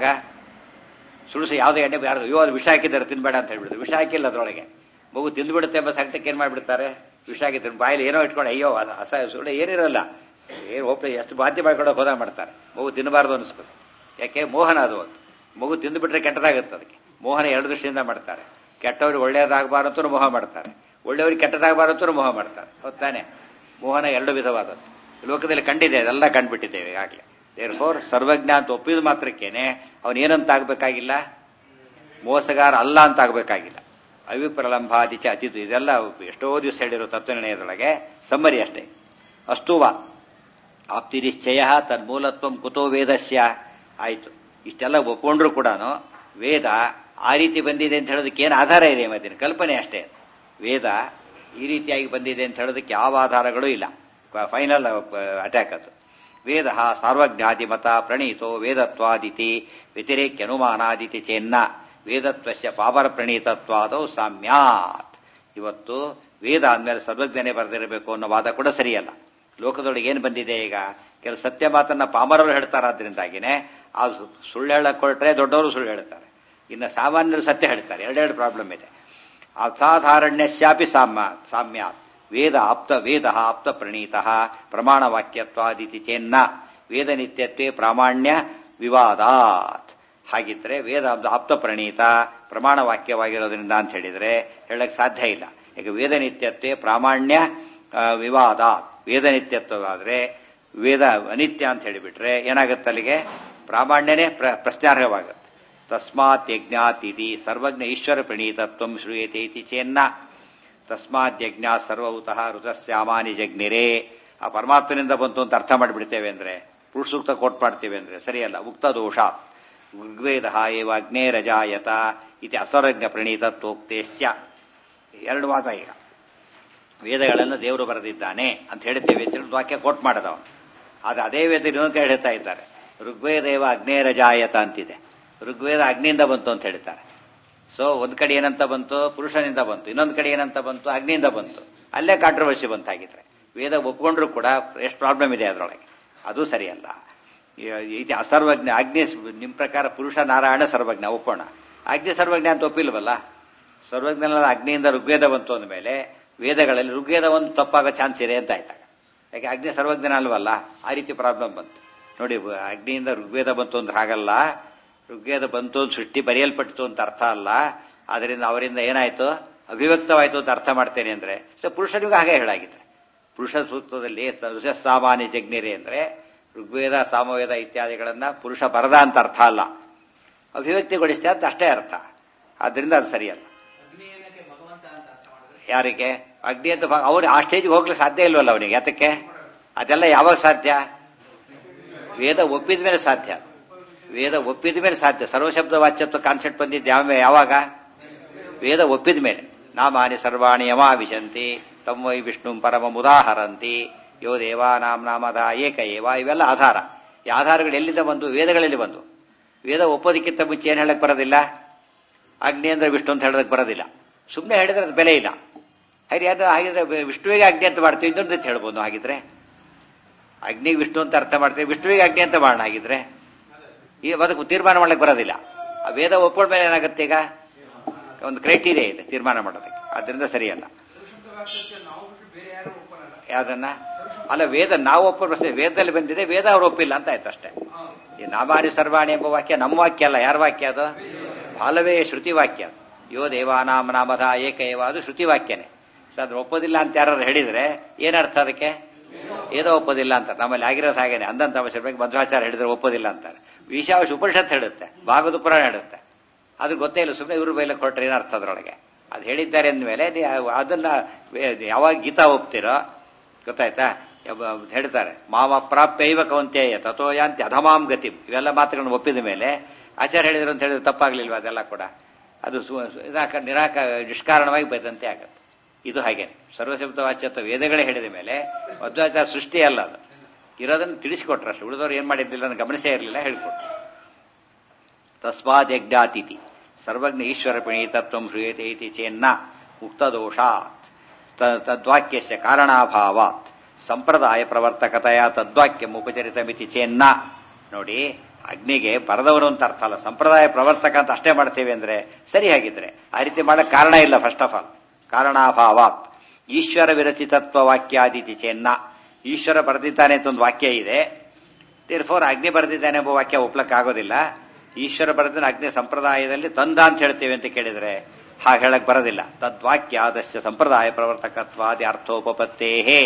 ಸುಳ್ಳು ಯಾವುದೇ ಎಣ್ಣೆ ಯಾರು ಅಯ್ಯೋ ಅದು ವಿಷ ಹಾಕಿದ್ದಾರೆ ತಿನ್ಬೇಡ ಅಂತ ಹೇಳ್ಬಿಡುದು ವಿಷ ಹಾಕಿಲ್ಲ ಅದರೊಳಗೆ ಮಗು ತಿಂದ್ಬಿಡುತ್ತೆ ಎಂಬ ಸಂಕಟಕ್ಕೆ ಏನ್ ಮಾಡ್ಬಿಡ್ತಾರೆ ವಿಷ ಹಾಕಿದ್ರೆ ಬಾಯಲ್ಲಿ ಏನೋ ಇಟ್ಕೊಂಡು ಅಯ್ಯೋ ಅಸ ಸುಳ್ಳು ಏನಿರಲ್ಲ ಏನು ಒಪ್ಪೆ ಎಷ್ಟು ಬಾಧ್ಯ ಮಾಡ್ಕೊಳಕ್ ಹೋದಾಗ ಮಾಡ್ತಾರೆ ಮಗು ತಿನ್ನಬಾರ್ದು ಅನಿಸ್ಬೇಕು ಯಾಕೆ ಮೋಹನ ಅದು ಅಂತ ಮಗು ತಿಂದುಬಿಟ್ರೆ ಕೆಟ್ಟದಾಗುತ್ತೆ ಅದಕ್ಕೆ ಮೋಹನ ಎರಡು ದೃಷ್ಟಿಯಿಂದ ಮಾಡ್ತಾರೆ ಕೆಟ್ಟವ್ರಿಗೆ ಒಳ್ಳೆಯದಾಗಬಾರಂತೂ ಮೋಹ ಮಾಡ್ತಾರೆ ಒಳ್ಳೆಯವ್ರಿಗೆ ಕೆಟ್ಟದಾಗಬಾರಂತೂ ಮೋಹ ಮಾಡ್ತಾರೆ ಹೊತ್ತಾನೆ ಮೋಹನ ಎರಡು ವಿಧವಾದದ್ದು ಲೋಕದಲ್ಲಿ ಕಂಡಿದೆ ಅದೆಲ್ಲ ಕಂಡುಬಿಟ್ಟಿದ್ದೇವೆ ಈಗಾಗಲೇ ದೇರ್ ಫೋರ್ ಸರ್ವಜ್ಞ ಅಂತ ಒಪ್ಪಿದ ಮಾತ್ರಕ್ಕೇನೆ ಅವನು ಏನಂತ ಆಗ್ಬೇಕಾಗಿಲ್ಲ ಮೋಸಗಾರ ಅಲ್ಲ ಅಂತ ಆಗ್ಬೇಕಾಗಿಲ್ಲ ಅವಿಪ್ರಲಂಬಾದಿಚ ಅತಿಥು ಇದೆಲ್ಲ ಎಷ್ಟೋ ದಿವಸ ಹೇಳಿರೋ ತತ್ವನಿರ್ಣಯದೊಳಗೆ ಸಮ್ಮರಿ ಅಷ್ಟೇ ಅಸ್ತುವ ಆಪ್ತಿನಿಶ್ಚಯ ತನ್ಮೂಲತ್ವ ಕುತೋ ವೇದಸ್ಯ ಆಯ್ತು ಇಷ್ಟೆಲ್ಲ ಒಪ್ಕೊಂಡ್ರು ಕೂಡ ವೇದ ಆ ರೀತಿ ಬಂದಿದೆ ಅಂತ ಹೇಳೋದಕ್ಕೆ ಏನು ಆಧಾರ ಇದೆ ಮತ್ತಿನ ಕಲ್ಪನೆ ಅಷ್ಟೇ ವೇದ ಈ ರೀತಿಯಾಗಿ ಬಂದಿದೆ ಅಂತ ಹೇಳೋದಕ್ಕೆ ಯಾವ ಆಧಾರಗಳು ಇಲ್ಲ ಫೈನಲ್ ಅಟ್ಯಾಕ್ ಅದು ವೇದ ಸಾರ್ವಜ್ಞಾದಿ ಮತ ಪ್ರಣೀತೋ ವೇದತ್ವಾದಿತಿ ವ್ಯತಿರೇಕ್ಯ ಅನುಮಾನಾದಿತಿ ಚೆನ್ನ ವೇದತ್ವಸ್ಯ ಪಾಪರ ಪ್ರಣೀತತ್ವಾದವು ಸಾಮ್ಯಾತ್ ಇವತ್ತು ವೇದ ಆದ್ಮೇಲೆ ಸರ್ವಜ್ಞನೇ ಬರೆದಿರಬೇಕು ಅನ್ನೋ ವಾದ ಕೂಡ ಸರಿಯಲ್ಲ ಲೋಕದೊಳಗೆ ಏನು ಬಂದಿದೆ ಈಗ ಕೆಲವು ಸತ್ಯ ಮಾತನ್ನ ಪಾಮರರು ಹೇಳ್ತಾರಾದ್ರಿಂದಾಗಿನೇ ಆ ಸುಳ್ಳು ಹೇಳಕ್ ಕೊಟ್ರೆ ದೊಡ್ಡವರು ಸುಳ್ಳು ಹೇಳ್ತಾರೆ ಇನ್ನು ಸಾಮಾನ್ಯರು ಸತ್ಯ ಹೇಳ್ತಾರೆ ಎರಡೆರಡು ಪ್ರಾಬ್ಲಮ್ ಇದೆ ಅಸಾಧಾರಣ್ಯಸ್ಯಾಪಿ ಸಾಮ್ಯ ಸಾಮ್ಯಾತ್ ವೇದ ಆಪ್ತ ವೇದ ಆಪ್ತ ಪ್ರಣೀತ ಪ್ರಮಾಣ ವಾಕ್ಯತ್ವಾದಿತಿ ಚೆನ್ನ ವೇದ ನಿತ್ಯತ್ವೇ ಪ್ರಾಮಾಣ್ಯ ವಿವಾದಾತ್ ಹಾಗಿದ್ರೆ ವೇದ ಆಪ್ತ ಪ್ರಣೀತ ಪ್ರಮಾಣ ವಾಕ್ಯವಾಗಿರೋದ್ರಿಂದ ಅಂತ ಹೇಳಿದ್ರೆ ಹೇಳಕ್ ಸಾಧ್ಯ ಇಲ್ಲ ಈಗ ವೇದ ನಿತ್ಯತ್ವೇ ಪ್ರಾಮಾಣ್ಯ ವಿವಾದ ವೇದ ನಿತ್ಯತ್ವವಾದ್ರೆ ವೇದ ಅನಿತ್ಯ ಅಂತ ಹೇಳಿಬಿಟ್ರೆ ಏನಾಗುತ್ತೆ ಅಲ್ಲಿಗೆ ಪ್ರಾಮಾಣ್ಯನೇ ಪ್ರಶ್ನಾರ್ಹವಾಗುತ್ತೆ ತಸ್ಮಾತ್ ಯಜ್ಞಾತ್ ಇತಿ ಸರ್ವಜ್ಞ ಈಶ್ವರ ಪ್ರಣೀತತ್ವ ಶ್ರೂಯತೆ ಇತಿ ಚೆನ್ನ ತಸ್ಮಾತ್ ಯಜ್ಞ ಸರ್ವೌತಃ ಋತಸ್ಯಾಮಾನಿ ಜಗ್ನಿರೇ ಆ ಪರಮಾತ್ಮನಿಂದ ಬಂತು ಅಂತ ಅರ್ಥ ಮಾಡಿಬಿಡ್ತೇವೆ ಅಂದ್ರೆ ಪುರುಷ ಸೂಕ್ತ ಕೋಟ್ ಮಾಡ್ತೇವೆ ಅಂದ್ರೆ ಸರಿಯಲ್ಲ ಉಕ್ತ ದೋಷ ಋಗ್ವೇದ ಏವ ಅಗ್ನೇರಜಾಯತ ಇತಿ ಅಸರ್ವಜ್ಞ ಪ್ರಣೀತತ್ವೋಕ್ತೇಶ್ಚ ಎರಡು ವಾದ ಈಗ ವೇದಗಳನ್ನು ದೇವರು ಬರೆದಿದ್ದಾನೆ ಅಂತ ಹೇಳ್ತೇವೆ ಅಂತ ಹೇಳಿ ವಾಕ್ಯ ಕೋಟ್ ಮಾಡದವನು ಆದ್ರೆ ಅದೇ ವೇದ ಇನ್ನೊಂದು ಹೇಳ್ತಾ ಇದ್ದಾರೆ ಋಗ್ವೇದೇವ ಅಗ್ನೇರಜಾಯತ ಅಂತಿದೆ ಋಗ್ವೇದ ಅಗ್ನಿಯಿಂದ ಬಂತು ಅಂತ ಹೇಳ್ತಾರೆ ಸೊ ಒಂದ್ ಕಡೆ ಏನಂತ ಬಂತು ಪುರುಷನಿಂದ ಬಂತು ಇನ್ನೊಂದ್ ಕಡೆ ಏನಂತ ಬಂತು ಅಗ್ನಿಯಿಂದ ಬಂತು ಅಲ್ಲೇ ಕಾಂಟ್ರವರ್ಸಿ ಬಂತಾಗಿದ್ರೆ ವೇದ ಒಪ್ಕೊಂಡ್ರು ಕೂಡ ಎಷ್ಟು ಪ್ರಾಬ್ಲಮ್ ಇದೆ ಅದರೊಳಗೆ ಅದು ಸರಿಯಲ್ಲ ಇದು ಅಸರ್ವಜ್ಞ ಅಗ್ನಿ ನಿಮ್ ಪ್ರಕಾರ ಪುರುಷ ನಾರಾಯಣ ಸರ್ವಜ್ಞ ಒಪ್ಪೋಣ ಅಗ್ನಿ ಸರ್ವಜ್ಞ ಅಂತ ಒಪ್ಪಿಲ್ವಲ್ಲ ಸರ್ವಜ್ಞನ ಅಗ್ನಿಯಿಂದ ಋಗ್ವೇದ ಬಂತು ಅಂದಮೇಲೆ ವೇದಗಳಲ್ಲಿ ಋಗ್ವೇದ ಒಂದು ತಪ್ಪಾಗೋ ಚಾನ್ಸ್ ಇದೆ ಅಂತ ಆಯ್ತಾಗ ಯಾಕೆ ಅಗ್ನಿ ಸರ್ವಜ್ಞನ ಅಲ್ವಲ್ಲ ಆ ರೀತಿ ಪ್ರಾಬ್ಲಮ್ ಬಂತು ನೋಡಿ ಅಗ್ನಿಯಿಂದ ಋಗ್ವೇದ ಬಂತು ಅಂದ್ರೆ ಹಾಗಲ್ಲ ಋಗ್ವೇದ ಬಂತು ಸೃಷ್ಟಿ ಬರೆಯಲ್ಪಟ್ಟಿತು ಅಂತ ಅರ್ಥ ಅಲ್ಲ ಅದರಿಂದ ಅವರಿಂದ ಏನಾಯ್ತು ಅಭಿವ್ಯಕ್ತವಾಯ್ತು ಅಂತ ಅರ್ಥ ಮಾಡ್ತೇನೆ ಅಂದ್ರೆ ಸೊ ಪುರುಷನಿಗೂ ಹಾಗೆ ಹೇಳಾಗಿದ್ರೆ ಪುರುಷ ಸೂಕ್ತದಲ್ಲಿ ಸಾಮಾನ್ಯ ಜಗ್ನಿರಿ ಅಂದ್ರೆ ಋಗ್ವೇದ ಸಾಮವೇದ ಇತ್ಯಾದಿಗಳನ್ನ ಪುರುಷ ಬರದ ಅಂತ ಅರ್ಥ ಅಲ್ಲ ಅಭಿವ್ಯಕ್ತಿಗೊಳಿಸ್ತಾ ಅಂತ ಅಷ್ಟೇ ಅರ್ಥ ಆದ್ರಿಂದ ಅದು ಸರಿಯಲ್ಲ ಯಾರಿಗೆ ಅಗ್ನಿ ಅಂತ ಅವ್ರು ಆ ಸ್ಟೇಜ್ಗೆ ಹೋಗ್ಲಿಕ್ಕೆ ಸಾಧ್ಯ ಇಲ್ವಲ್ಲ ಅವನಿಗೆ ಯಾತಕ್ಕೆ ಅದೆಲ್ಲ ಯಾವಾಗ ಸಾಧ್ಯ ವೇದ ಒಪ್ಪಿದ ಮೇಲೆ ಸಾಧ್ಯ ವೇದ ಒಪ್ಪಿದ ಮೇಲೆ ಸಾಧ್ಯ ಸರ್ವಶಬ್ದ ವಾಚ್ಯತ್ವ ಕಾನ್ಸೆಪ್ಟ್ ಬಂದಿದ್ದು ಯಾವ ಯಾವಾಗ ವೇದ ಒಪ್ಪಿದ ಮೇಲೆ ನಾಮಾನಿ ಸರ್ವಾಣಿ ಯಮಾವಿಶಂತಿ ತಮ್ಮೈ ವಿಷ್ಣು ಪರಮ ಮುದಾಹರಂತಿ ಯೋ ದೇವಾನಾಂ ನಾಮದ ಏಕ ಏವ ಇವೆಲ್ಲ ಆಧಾರ ಈ ಆಧಾರಗಳು ಎಲ್ಲಿಂದ ಬಂದು ವೇದಗಳಲ್ಲಿ ಬಂದು ವೇದ ಒಪ್ಪೋದಕ್ಕಿಂತ ಮುಂಚೆ ಏನು ಹೇಳಕ್ ಬರೋದಿಲ್ಲ ಅಗ್ನಿ ಅಂದ್ರೆ ವಿಷ್ಣು ಅಂತ ಹೇಳೋದಕ್ಕೆ ಬರೋದಿಲ್ಲ ಸುಮ್ಮನೆ ಹೇಳಿದ್ರೆ ಅದು ಬೆಲೆ ಇಲ್ಲ ಹಾಗೆ ಯಾರು ಹಾಗಿದ್ರೆ ವಿಷ್ಣುವಿಗೆ ಅಗ್ನಿ ಅಂತ ಮಾಡ್ತೀವಿ ಇನ್ನೊಂದು ಅಂತ ಹೇಳ್ಬೋದು ಹಾಗಿದ್ರೆ ಅಗ್ನಿಗೆ ವಿಷ್ಣು ಅಂತ ಅರ್ಥ ಮಾಡ್ತೀವಿ ವಿಷ್ಣುವಿಗೆ ಅಗ್ನಿ ಅಂತ ಮಾಡೋಣ ಹಾಗಿದ್ರೆ ಈ ಅದಕ್ಕೆ ತೀರ್ಮಾನ ಮಾಡ್ಲಿಕ್ಕೆ ಬರೋದಿಲ್ಲ ಆ ವೇದ ಒಪ್ಪೋಳ ಮೇಲೆ ಏನಾಗುತ್ತೆ ಈಗ ಒಂದು ಕ್ರೈಟೀರಿಯಾ ಇದೆ ತೀರ್ಮಾನ ಮಾಡೋದಕ್ಕೆ ಅದರಿಂದ ಸರಿಯಲ್ಲ ಯಾವ್ದನ್ನ ಅಲ್ಲ ವೇದ ನಾವು ಒಪ್ಪ ಪ್ರಶ್ನೆ ವೇದದಲ್ಲಿ ಬಂದಿದೆ ವೇದ ಅವ್ರು ಒಪ್ಪಿಲ್ಲ ಅಂತ ಆಯ್ತು ಅಷ್ಟೇ ಈ ನಾಮಾನಿ ಸರ್ವಾಣಿ ಎಂಬ ವಾಕ್ಯ ನಮ್ಮ ವಾಕ್ಯ ಅಲ್ಲ ಯಾರ ವಾಕ್ಯ ಅದು ಬಾಲವೇ ಶ್ರುತಿ ವಾಕ್ಯ ಅದು ಯೋ ದೇವಾನಾಮ ನಾಮಧ ಏಕ ಏವ ಅದು ಶ್ರುತಿ ವಾಕ್ಯನೇ ಸೊ ಅದ್ರ ಒಪ್ಪೋದಿಲ್ಲ ಅಂತ ಯಾರು ಹೇಳಿದ್ರೆ ಏನರ್ಥ ಅದಕ್ಕೆ ಏನೋ ಒಪ್ಪೋದಿಲ್ಲ ಅಂತ ನಮ್ಮಲ್ಲಿ ಆಗಿರೋದು ಹಾಗೇನೆ ಅಂದಂತ ಅವಶ್ಯ ಬಗ್ಗೆ ಮಧ್ವಾಚಾರ ಹೇಳಿದ್ರೆ ಒಪ್ಪೋದಿಲ್ಲ ಅಂತಾರೆ ಈಶಾವಾಶ ಉಪನಿಷತ್ ಹೇಳುತ್ತೆ ಭಾಗವತ ಪುರಾಣ ಹೇಳುತ್ತೆ ಅದು ಗೊತ್ತೇ ಇಲ್ಲ ಸುಮ್ಮನೆ ಇವರು ಬೈಲಕ್ಕೆ ಕೊಟ್ರೆ ಏನರ್ಥ ಅದ್ರೊಳಗೆ ಅದು ಹೇಳಿದ್ದಾರೆ ಅಂದಮೇಲೆ ನೀವು ಅದನ್ನ ಯಾವಾಗ ಗೀತಾ ಒಪ್ತಿರೋ ಗೊತ್ತಾಯ್ತಾ ಹೇಳ್ತಾರೆ ಮಾವ ಪ್ರಾಪ್ಯೈವ ಕವಂತ್ಯಯ ತಥೋಯಾಂತಿ ಅಧಮಾಂ ಗತಿ ಇವೆಲ್ಲ ಮಾತುಗಳನ್ನು ಒಪ್ಪಿದ ಮೇಲೆ ಆಚಾರ ಹೇಳಿದ್ರು ಅಂತ ಹೇಳಿದ್ರೆ ತಪ್ಪಾಗ್ಲಿಲ್ವ ಅದೆಲ್ಲ ಕೂಡ ಅದು ನಿರಾಕ ನಿರಾಕ ನಿಷ್ಕಾರಣವಾಗಿ ಬೈದಂತೆ ಆಗತ್ತೆ ಇದು ಹಾಗೇನೆ ಸರ್ವಶಬ್ದ ವಾಚ್ಯತ್ವ ವೇದಗಳೇ ಹೇಳಿದ ಮೇಲೆ ಮಧ್ವಾಚಾರ ಸೃಷ್ಟಿ ಅಲ್ಲ ಅದು ಇರೋದನ್ನು ತಿಳಿಸಿಕೊಟ್ರು ಅಷ್ಟೇ ಉಳಿದವರು ಏನ್ ಮಾಡಿದ್ದಿಲ್ಲ ಅಂತ ಗಮನಿಸೇ ಇರಲಿಲ್ಲ ಹೇಳಿಕೊಟ್ರು ತಸ್ಮಾದ್ ಯಜ್ಞಾತಿಥಿ ಸರ್ವಜ್ಞ ಈಶ್ವರ ಪ್ರಣೀತತ್ವ ಶ್ರೂಯತೆ ಇತಿ ಚೇನ್ನ ಮುಕ್ತದೋಷಾತ್ ತದ್ವಾಕ್ಯಸ್ಯ ಕಾರಣಾಭಾವಾತ್ ಸಂಪ್ರದಾಯ ಪ್ರವರ್ತಕತೆಯ ತದ್ವಾಕ್ಯ ಉಪಚರಿತ ಮಿತಿ ಚೇನ್ನ ನೋಡಿ ಅಗ್ನಿಗೆ ಬರದವರು ಅಂತ ಅರ್ಥ ಅಲ್ಲ ಸಂಪ್ರದಾಯ ಪ್ರವರ್ತಕ ಅಂತ ಅಷ್ಟೇ ಮಾಡ್ತೇವೆ ಅಂದ್ರೆ ಸರಿ ಹಾಗಿದ್ರೆ ಆ ರೀತಿ ಮಾಡಕ್ ಕಾರಣ ಇಲ್ಲ ಫಸ್ಟ್ ಆಫ್ ಆಲ್ ಕಾರಣಾಭಾವಾತ್ ಈಶ್ವರ ವಿರಚಿತತ್ವ ವಾಕ್ಯಾದಿತಿ ಚೆನ್ನ ಈಶ್ವರ ಬರೆದಿದ್ದಾನೆ ಅಂತ ಒಂದು ವಾಕ್ಯ ಇದೆ ಫೋರ್ ಅಗ್ನಿ ಬರೆದಿದ್ದಾನೆ ಎಂಬ ವಾಕ್ಯ ಒಪ್ಲಕ್ಕಾಗೋದಿಲ್ಲ ಈಶ್ವರ ಬರೆದಿನ ಅಗ್ನಿ ಸಂಪ್ರದಾಯದಲ್ಲಿ ತಂದ ಅಂತ ಹೇಳ್ತೇವೆ ಅಂತ ಕೇಳಿದ್ರೆ ಹಾಗೆ ಹೇಳಕ್ ಬರೋದಿಲ್ಲ ತದ್ವಾಕ್ಯ ಆದಶ್ಯ ಸಂಪ್ರದಾಯ ಪ್ರವರ್ತಕತ್ವಾದಿ ಅರ್ಥೋಪತ್ತೇ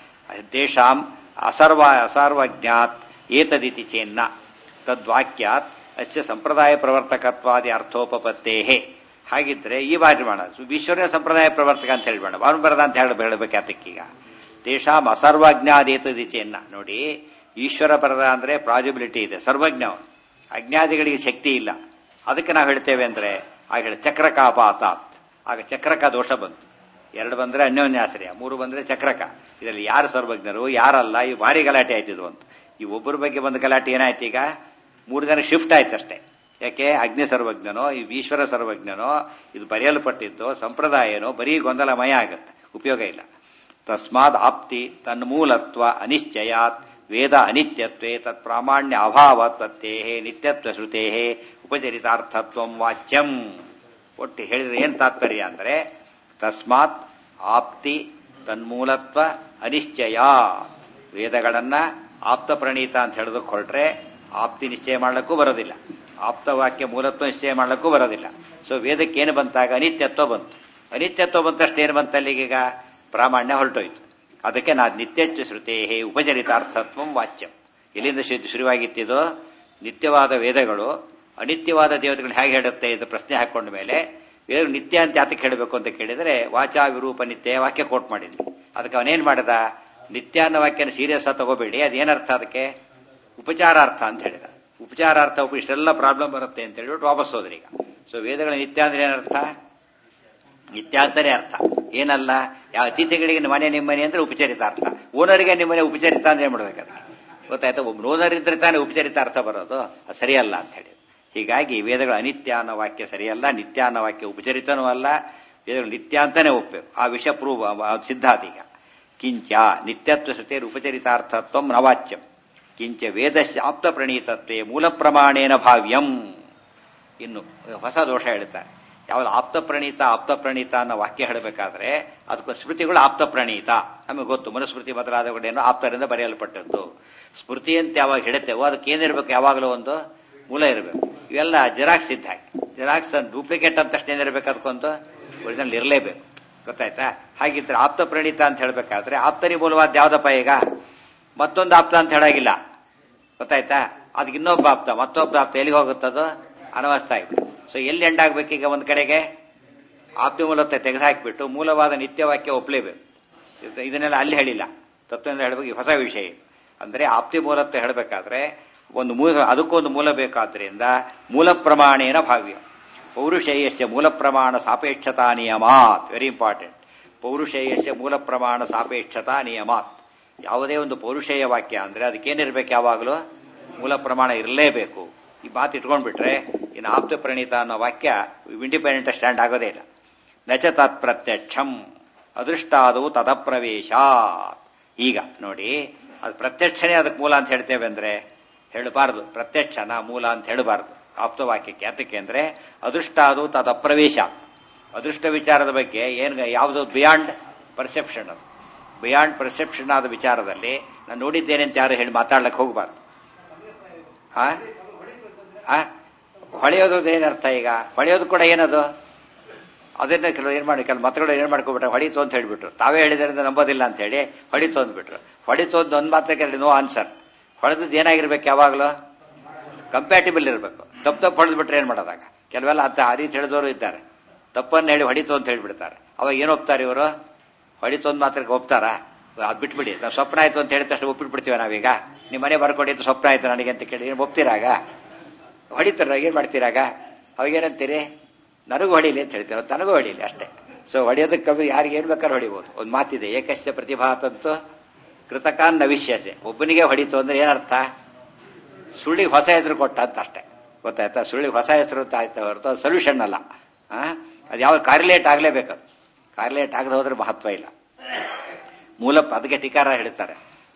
ದೇಶಾಂ ಅಸರ್ವ ಅಸರ್ವಜ್ಞಾತ್ ಏತದಿತಿ ಚೇನ್ನ ತದ್ವಾಕ್ಯಾತ್ ಅಸ್ಯ ಸಂಪ್ರದಾಯ ಪ್ರವರ್ತಕತ್ವಾದಿ ಅರ್ಥೋಪತ್ತೇ ಹಾಗಿದ್ರೆ ಈ ಬಾರಿ ಮಾಡ ಈಶ್ವರನ ಸಂಪ್ರದಾಯ ಪ್ರವರ್ತಕ ಅಂತ ಹೇಳ್ಬೇಡ ಅವನು ಬರದ ಅಂತ ಹೇಳ ಹೇಳಬೇಕಾತಕ್ಕೀಗ ದೇಶಾಂ ಅಸರ್ವಜ್ಞಾದೇತದಿ ಚೇನ್ನ ನೋಡಿ ಈಶ್ವರ ಬರದ ಅಂದ್ರೆ ಪ್ರಾಜಿಬಿಲಿಟಿ ಇದೆ ಸರ್ವಜ್ಞ ಅವನು ಅಜ್ಞಾದಿಗಳಿಗೆ ಶಕ್ತಿ ಇಲ್ಲ ಅದಕ್ಕೆ ನಾವು ಹೇಳ್ತೇವೆ ಅಂದ್ರೆ ಆಗ ಹೇಳಿ ಚಕ್ರಕಾಪಾತಾತ್ ಆಗ ಚಕ್ರಕ ದೋಷ ಬಂತು ಎರಡು ಬಂದ್ರೆ ಅನ್ಯೋನ್ಯಾಶ್ರಯ ಮೂರು ಬಂದ್ರೆ ಚಕ್ರಕ ಇದರಲ್ಲಿ ಯಾರು ಸರ್ವಜ್ಞರು ಯಾರಲ್ಲ ಈ ಭಾರಿ ಗಲಾಟೆ ಆಯ್ತಿದ್ವು ಅಂತ ಈ ಒಬ್ಬರ ಬಗ್ಗೆ ಬಂದ ಗಲಾಟೆ ಏನಾಯ್ತು ಈಗ ಮೂರು ಜನ ಶಿಫ್ಟ್ ಆಯ್ತು ಅಷ್ಟೇ ಯಾಕೆ ಅಗ್ನಿ ಸರ್ವಜ್ಞನೋ ಈ ಈಶ್ವರ ಸರ್ವಜ್ಞನೋ ಇದು ಬರೆಯಲ್ಪಟ್ಟಿದ್ದು ಸಂಪ್ರದಾಯನೋ ಬರೀ ಗೊಂದಲಮಯ ಆಗುತ್ತೆ ಉಪಯೋಗ ಇಲ್ಲ ತಸ್ಮಾದ್ ಆಪ್ತಿ ತನ್ಮೂಲತ್ವ ಅನಿಶ್ಚಯಾತ್ ವೇದ ಅನಿತ್ಯತ್ವೇ ತತ್ ಪ್ರಾಮಾಣ್ಯ ಅಭಾವತ್ವತ್ತೇ ನಿತ್ಯತ್ವ ಶ್ರುತೇ ಉಪಚರಿತಾರ್ಥತ್ವ ವಾಚ್ಯಂ ಒಟ್ಟು ಹೇಳಿದ್ರೆ ಏನ್ ತಾತ್ಪರ್ಯ ಅಂದ್ರೆ ತಸ್ಮಾತ್ ಆಪ್ತಿ ತನ್ಮೂಲತ್ವ ಅನಿಶ್ಚಯ ವೇದಗಳನ್ನ ಆಪ್ತ ಪ್ರಣೀತ ಅಂತ ಹೇಳೋದಕ್ಕೆ ಹೊರಟ್ರೆ ಆಪ್ತಿ ನಿಶ್ಚಯ ಮಾಡ್ಲಿಕ್ಕೂ ಬರೋದಿಲ್ಲ ಆಪ್ತ ವಾಕ್ಯ ಮೂಲತ್ವ ನಿಶ್ಚಯ ಮಾಡ್ಲಿಕ್ಕೂ ಬರೋದಿಲ್ಲ ಸೊ ವೇದಕ್ಕೆ ಏನು ಬಂತಾಗ ಅನಿತ್ಯತ್ವ ಬಂತು ಅನಿತ್ಯತ್ವ ಬಂತಷ್ಟು ಏನು ಬಂತ ಅಲ್ಲಿಗೀಗ ಪ್ರಾಮಾಣ್ಯ ಹೊರಟೋಯ್ತು ಅದಕ್ಕೆ ನಾ ನಿತ್ಯಚ್ಚ ಶ್ರುತೇ ಉಪಚರಿತಾರ್ಥತ್ವ ವಾಚ್ಯಂ ಎಲ್ಲಿಂದ ಶುರುವಾಗಿತ್ತಿದು ನಿತ್ಯವಾದ ವೇದಗಳು ಅನಿತ್ಯವಾದ ದೇವತೆಗಳು ಹೇಗೆ ಹೇಳುತ್ತೆ ಇದು ಪ್ರಶ್ನೆ ಹಾಕೊಂಡ ಮೇಲೆ ವೇದ ನಿತ್ಯ ಅಂತ ಯಾತಕ್ಕೆ ಹೇಳಬೇಕು ಅಂತ ಕೇಳಿದ್ರೆ ವಾಚಾ ವಿರೂಪ ನಿತ್ಯ ವಾಕ್ಯ ಕೋಟ್ ಮಾಡಿದ್ವಿ ಅದಕ್ಕೆ ಅವನೇನ್ ಮಾಡಿದ ನಿತ್ಯ ಅನ್ನೋ ವಾಕ್ಯನ ಸೀರಿಯಸ್ ಆಗಿ ತಗೋಬೇಡಿ ಅದೇನರ್ಥ ಅದಕ್ಕೆ ಉಪಚಾರಾರ್ಥ ಅಂತ ಹೇಳಿದ ಉಪಚಾರಾರ್ಥ ಉಪ ಇಷ್ಟೆಲ್ಲ ಪ್ರಾಬ್ಲಮ್ ಬರುತ್ತೆ ಅಂತ ಹೇಳ್ಬಿಟ್ಟು ವಾಪಸ್ ಹೋದ್ರಿ ಈಗ ಸೊ ವೇದಗಳ ನಿತ್ಯ ಅಂದ್ರೆ ಏನರ್ಥ ನಿತ್ಯ ಅಂತಾನೆ ಅರ್ಥ ಏನಲ್ಲ ಯಾವ ಅತಿಥಿಗಳಿಗೆ ಮನೆ ನಿಮ್ಮನೆ ಅಂದ್ರೆ ಉಪಚರಿತ ಅರ್ಥ ಓನರಿಗೆ ನಿಮ್ಮನೆ ಉಪಚರಿತ ಅಂದ್ರೆ ಏನ್ ಮಾಡ್ಬೇಕು ಅದಕ್ಕೆ ಗೊತ್ತಾಯ್ತಾ ಒಬ್ಬ ಓನರ್ ಇದ್ರೆ ತಾನೇ ಉಪಚರಿತ ಅರ್ಥ ಬರೋದು ಅದು ಸರಿಯಲ್ಲ ಅಂತ ಹೇಳಿ ಹೀಗಾಗಿ ವೇದಗಳ ಅನಿತ್ಯ ಅನ್ನೋ ವಾಕ್ಯ ಸರಿಯಲ್ಲ ನಿತ್ಯ ಅನ್ನೋ ವಾಕ್ಯ ಉಪಚರಿತನೂ ಅಲ್ಲ ವೇದಗಳು ನಿತ್ಯ ಅಂತಾನೆ ಒಪ್ಪೇವು ಆ ವಿಷಯ ಪ್ರೂವ್ ಸಿದ್ಧಾಂತ ಈಗ ಕಿಂಚ ನಿತ್ಯತ್ವ ಶ್ರುತಿಯ ಉಪಚರಿತಾರ್ಥತ್ವ ನವಾಚ್ಯಂ ಕಿಂಚ ವೇದಸ್ಯ ಆಪ್ತ ಪ್ರಣೀತತ್ವೇ ಮೂಲ ಪ್ರಮಾಣೇನ ಭಾವ್ಯಂ ಇನ್ನು ಹೊಸ ದೋಷ ಹೇಳ್ತಾರೆ ಯಾವ್ದು ಆಪ್ತ ಪ್ರಣೀತ ಆಪ್ತ ಪ್ರಣೀತ ಅನ್ನೋ ವಾಕ್ಯ ಹೇಳಬೇಕಾದ್ರೆ ಅದಕ್ಕೆ ಸ್ಮೃತಿಗಳು ಆಪ್ತ ಪ್ರಣೀತ ನಮಗೆ ಗೊತ್ತು ಮನುಸ್ಮೃತಿ ಮೊದಲಾದಗಳೇನೋ ಆಪ್ತರಿಂದ ಬರೆಯಲ್ಪಟ್ಟದ್ದು ಸ್ಮೃತಿ ಅಂತ ಯಾವಾಗ ಹೇಳುತ್ತೇವೋ ಅದಕ್ಕೆ ಏನಿರ್ಬೇಕು ಯಾವಾಗಲೂ ಒಂದು ಮೂಲ ಇರಬೇಕು ಇವೆಲ್ಲ ಜೆರಾಕ್ಸ್ ಇದ್ದ ಹಾಗೆ ಜೆರಾಕ್ಸ್ ಡೂಪ್ಲಿಕೇಟ್ ಅಂತ ತಕ್ಷಣ ಏನಿರ್ಬೇಕು ಅದಕ್ಕೊಂದು ಒರಿಜಿನಲ್ ಇರಲೇಬೇಕು ಗೊತ್ತಾಯ್ತಾ ಹಾಗಿದ್ರೆ ಆಪ್ತ ಪ್ರಣೀತ ಅಂತ ಹೇಳ್ಬೇಕಾದ್ರೆ ಆಪ್ತರಿ ಮೂಲವಾದ ಯಾವ್ದಪ್ಪ ಈಗ ಮತ್ತೊಂದು ಆಪ್ತ ಅಂತ ಹೇಳಾಗಿಲ್ಲ ಗೊತ್ತಾಯ್ತಾ ಅದಕ್ಕೆ ಇನ್ನೊಬ್ಬ ಆಪ್ತ ಮತ್ತೊಬ್ಬ ಆಪ್ತ ಎಲ್ಲಿಗೆ ಹೋಗುತ್ತದು ಅನವಸ್ಥ ಆಗ್ಬಿಟ್ಟು ಸೊ ಎಲ್ಲಿ ಎಂಡಾಗ್ಬೇಕೀಗ ಒಂದ್ ಕಡೆಗೆ ಆಪ್ತಿ ಮೂಲத்தை ತೆಗೆದುಹಾಕಿಬಿಟ್ಟು ಮೂಲವಾದ ನಿತ್ಯವಾಕ್ಯ ಒಪ್ಲೇಬೇಕು ಇದನ್ನೆಲ್ಲ ಅಲ್ಲಿ ಹೇಳಿಲ್ಲ ತತ್ವದಿಂದ ಹೇಳಬೇಕು ಹೊಸ ವಿಷಯ ಅಂದ್ರೆ ಆಪ್ತಿ ಮೂಲತ್ವ ಹೇಳಬೇಕಾದ್ರೆ ಒಂದು ಮೂಲ ಅದಕ್ಕೊಂದು ಮೂಲ ಬೇಕಾದ್ರಿಂದ ಮೂಲ ಪ್ರಮಾಣೇನ ಭಾವ್ಯ ಪೌರುಷೇಯಸ್ಯ ಮೂಲ ಪ್ರಮಾಣ ಸಾಪೇಕ್ಷತಾ ನಿಯಮಾತ್ ವೆರಿ ಇಂಪಾರ್ಟೆಂಟ್ ಪೌರುಷೇಯಸ್ಯ ಮೂಲ ಪ್ರಮಾಣ ಸಾಪೇಕ್ಷತಾ ನಿಯಮಾತ್ ಯಾವುದೇ ಒಂದು ಪೌರುಷೇಯ ವಾಕ್ಯ ಅಂದ್ರೆ ಅದಕ್ಕೇನಿರ್ಬೇಕು ಯಾವಾಗಲೂ ಮೂಲ ಪ್ರಮಾಣ ಇರಲೇಬೇಕು ಈ ಮಾತು ಇಟ್ಕೊಂಡ್ಬಿಟ್ರೆ ಇನ್ನು ಆಪ್ತ ಪ್ರಣೀತ ಅನ್ನೋ ವಾಕ್ಯ ಇಂಡಿಪೆಂಡೆಂಟ್ ಸ್ಟ್ಯಾಂಡ್ ಆಗೋದೇ ಇಲ್ಲ ನಚ ತತ್ ಪ್ರತ್ಯಕ್ಷಂ ಅದೃಷ್ಟಾದವು ತದಪ್ರವೇಶಾತ್ ಈಗ ನೋಡಿ ಅದು ಪ್ರತ್ಯಕ್ಷನೇ ಅದಕ್ಕೆ ಮೂಲ ಅಂತ ಹೇಳ್ತೇವೆ ಅಂದ್ರೆ ಹೇಳಬಾರದು ಪ್ರತ್ಯಕ್ಷನ ಮೂಲ ಅಂತ ಹೇಳಬಾರದು ಆಪ್ತ ವಾಕ್ಯಕ್ಕೆ ಯಾತಕ್ಕೆ ಅಂದ್ರೆ ಅದೃಷ್ಟಾದು ತದಪ್ರವೇಶ ಅದೃಷ್ಟ ವಿಚಾರದ ಬಗ್ಗೆ ಏನ್ ಯಾವುದು ಬಿಯಾಂಡ್ ಪರ್ಸೆಪ್ಷನ್ ಅದು ಬಿಯಾಂಡ್ ಪರ್ಸೆಪ್ಷನ್ ಆದ ವಿಚಾರದಲ್ಲಿ ನಾನು ನೋಡಿದ್ದೇನೆ ಅಂತ ಯಾರು ಹೇಳಿ ಮಾತಾಡ್ಲಿಕ್ಕೆ ಹೋಗಬಾರ್ದು ಆ ಆ ಹೊಳೆಯೋದು ಏನರ್ಥ ಈಗ ಹೊಳೆಯೋದು ಕೂಡ ಏನದು ಅದನ್ನ ಕೆಲವು ಏನ್ ಮಾಡಿ ಕೆಲವು ಮತಗಳು ಏನ್ ಮಾಡ್ಕೊಬಿಟ್ರೆ ಹೊಡಿತು ಅಂತ ಹೇಳ್ಬಿಟ್ರು ತಾವೇ ಹೇಳಿದ್ರಿಂದ ನಂಬೋದಿಲ್ಲ ಅಂತ ಹೇಳಿ ಹೊಡಿತು ಅಂದ್ಬಿಟ್ರು ಹೊಡಿತು ಅಂತ ಒಂದ್ ಮಾತ್ರಕ್ಕೆ ನೋ ಆನ್ಸರ್ ಹೊಡೆದದ್ದು ಏನಾಗಿರ್ಬೇಕು ಯಾವಾಗಲೂ ಕಂಪ್ಯಾಟಿಬಲ್ ಇರಬೇಕು ತಪ್ಪು ತಪ್ಪು ಹೊಡೆದ್ಬಿಟ್ರೆ ಏನ್ ಮಾಡೋದಾಗ ಕೆಲವೆಲ್ಲ ಅಂತ ಆ ರೀತಿ ಹೇಳಿದವರು ಇದ್ದಾರೆ ತಪ್ಪನ್ನು ಹೇಳಿ ಹೊಡಿತು ಅಂತ ಹೇಳ್ಬಿಡ್ತಾರೆ ಅವಾಗ ಏನ್ ಒಪ್ತಾರೆ ಇವರು ಹೊಡಿತು ಒಂದು ಮಾತ್ರಕ್ಕೆ ಒಪ್ತಾರಾ ಅದ್ ಬಿಟ್ಬಿಡಿ ನಾವು ಸ್ವಪ್ನ ಆಯ್ತು ಅಂತ ಹೇಳಿದ ತಕ್ಷಣ ಒಪ್ಪಿಟ್ಬಿಡ್ತೀವಿ ನಾವೀಗ ನಿಮ್ಮ ಮನೆ ಬರ್ಕೊಂಡಿದ್ದು ಸ್ವಪ್ನ ಆಯ್ತು ನನಗೆ ಅಂತ ಕೇಳಿ ಏನು ಒಪ್ತೀರಾಗ ಹೊಡಿತಾರ ಏನ್ ಮಾಡ್ತೀರಾಗ ಅವಾಗೇನಂತೀರಿ ನನಗೂ ಹೊಡಿಲಿ ಅಂತ ಹೇಳ್ತೀವಿ ತನಗೂ ಹೊಡಿಲಿ ಅಷ್ಟೇ ಸೊ ಹೊಡೆಯೋದಕ್ಕೆ ಕಮ್ಮಿ ಯಾರಿಗೆ ಏನ್ ಬೇಕಾದ್ರೆ ಹೊಡಿಬೋದು ಒಂದು ಮಾತಿದೆ ಏಕಶ್ಚ ಪ್ರತಿಭಾತಂತೂ ಕೃತಕಾನ್ ನವಿಷ್ಯತೆ ಒಬ್ಬನಿಗೆ ಹೊಡಿತು ಅಂದ್ರೆ ಏನರ್ಥ ಸುಳ್ಳಿಗೆ ಹೊಸ ಹೆಸರು ಕೊಟ್ಟ ಅಂತ ಅಷ್ಟೇ ಗೊತ್ತಾಯ್ತಾ ಸುಳ್ಳಿಗೆ ಹೊಸ ಹೆಸರು ಅಂತ ಆಯ್ತಾ ಹೊರತು ಸೊಲ್ಯೂಷನ್ ಅಲ್ಲ ಆ ಅದು ಯಾವ ಕಾರ್ಲೇಟ್ ಆಗ್ಲೇಬೇಕದು ಕಾರ್ಲೇಟ್ ಆಗದೆ ಹೋದ್ರೆ ಮಹತ್ವ ಇಲ್ಲ ಮೂಲ ಅದಕ್ಕೆ ಟೀಕಾರ ಹೇಳ್ತಾರೆ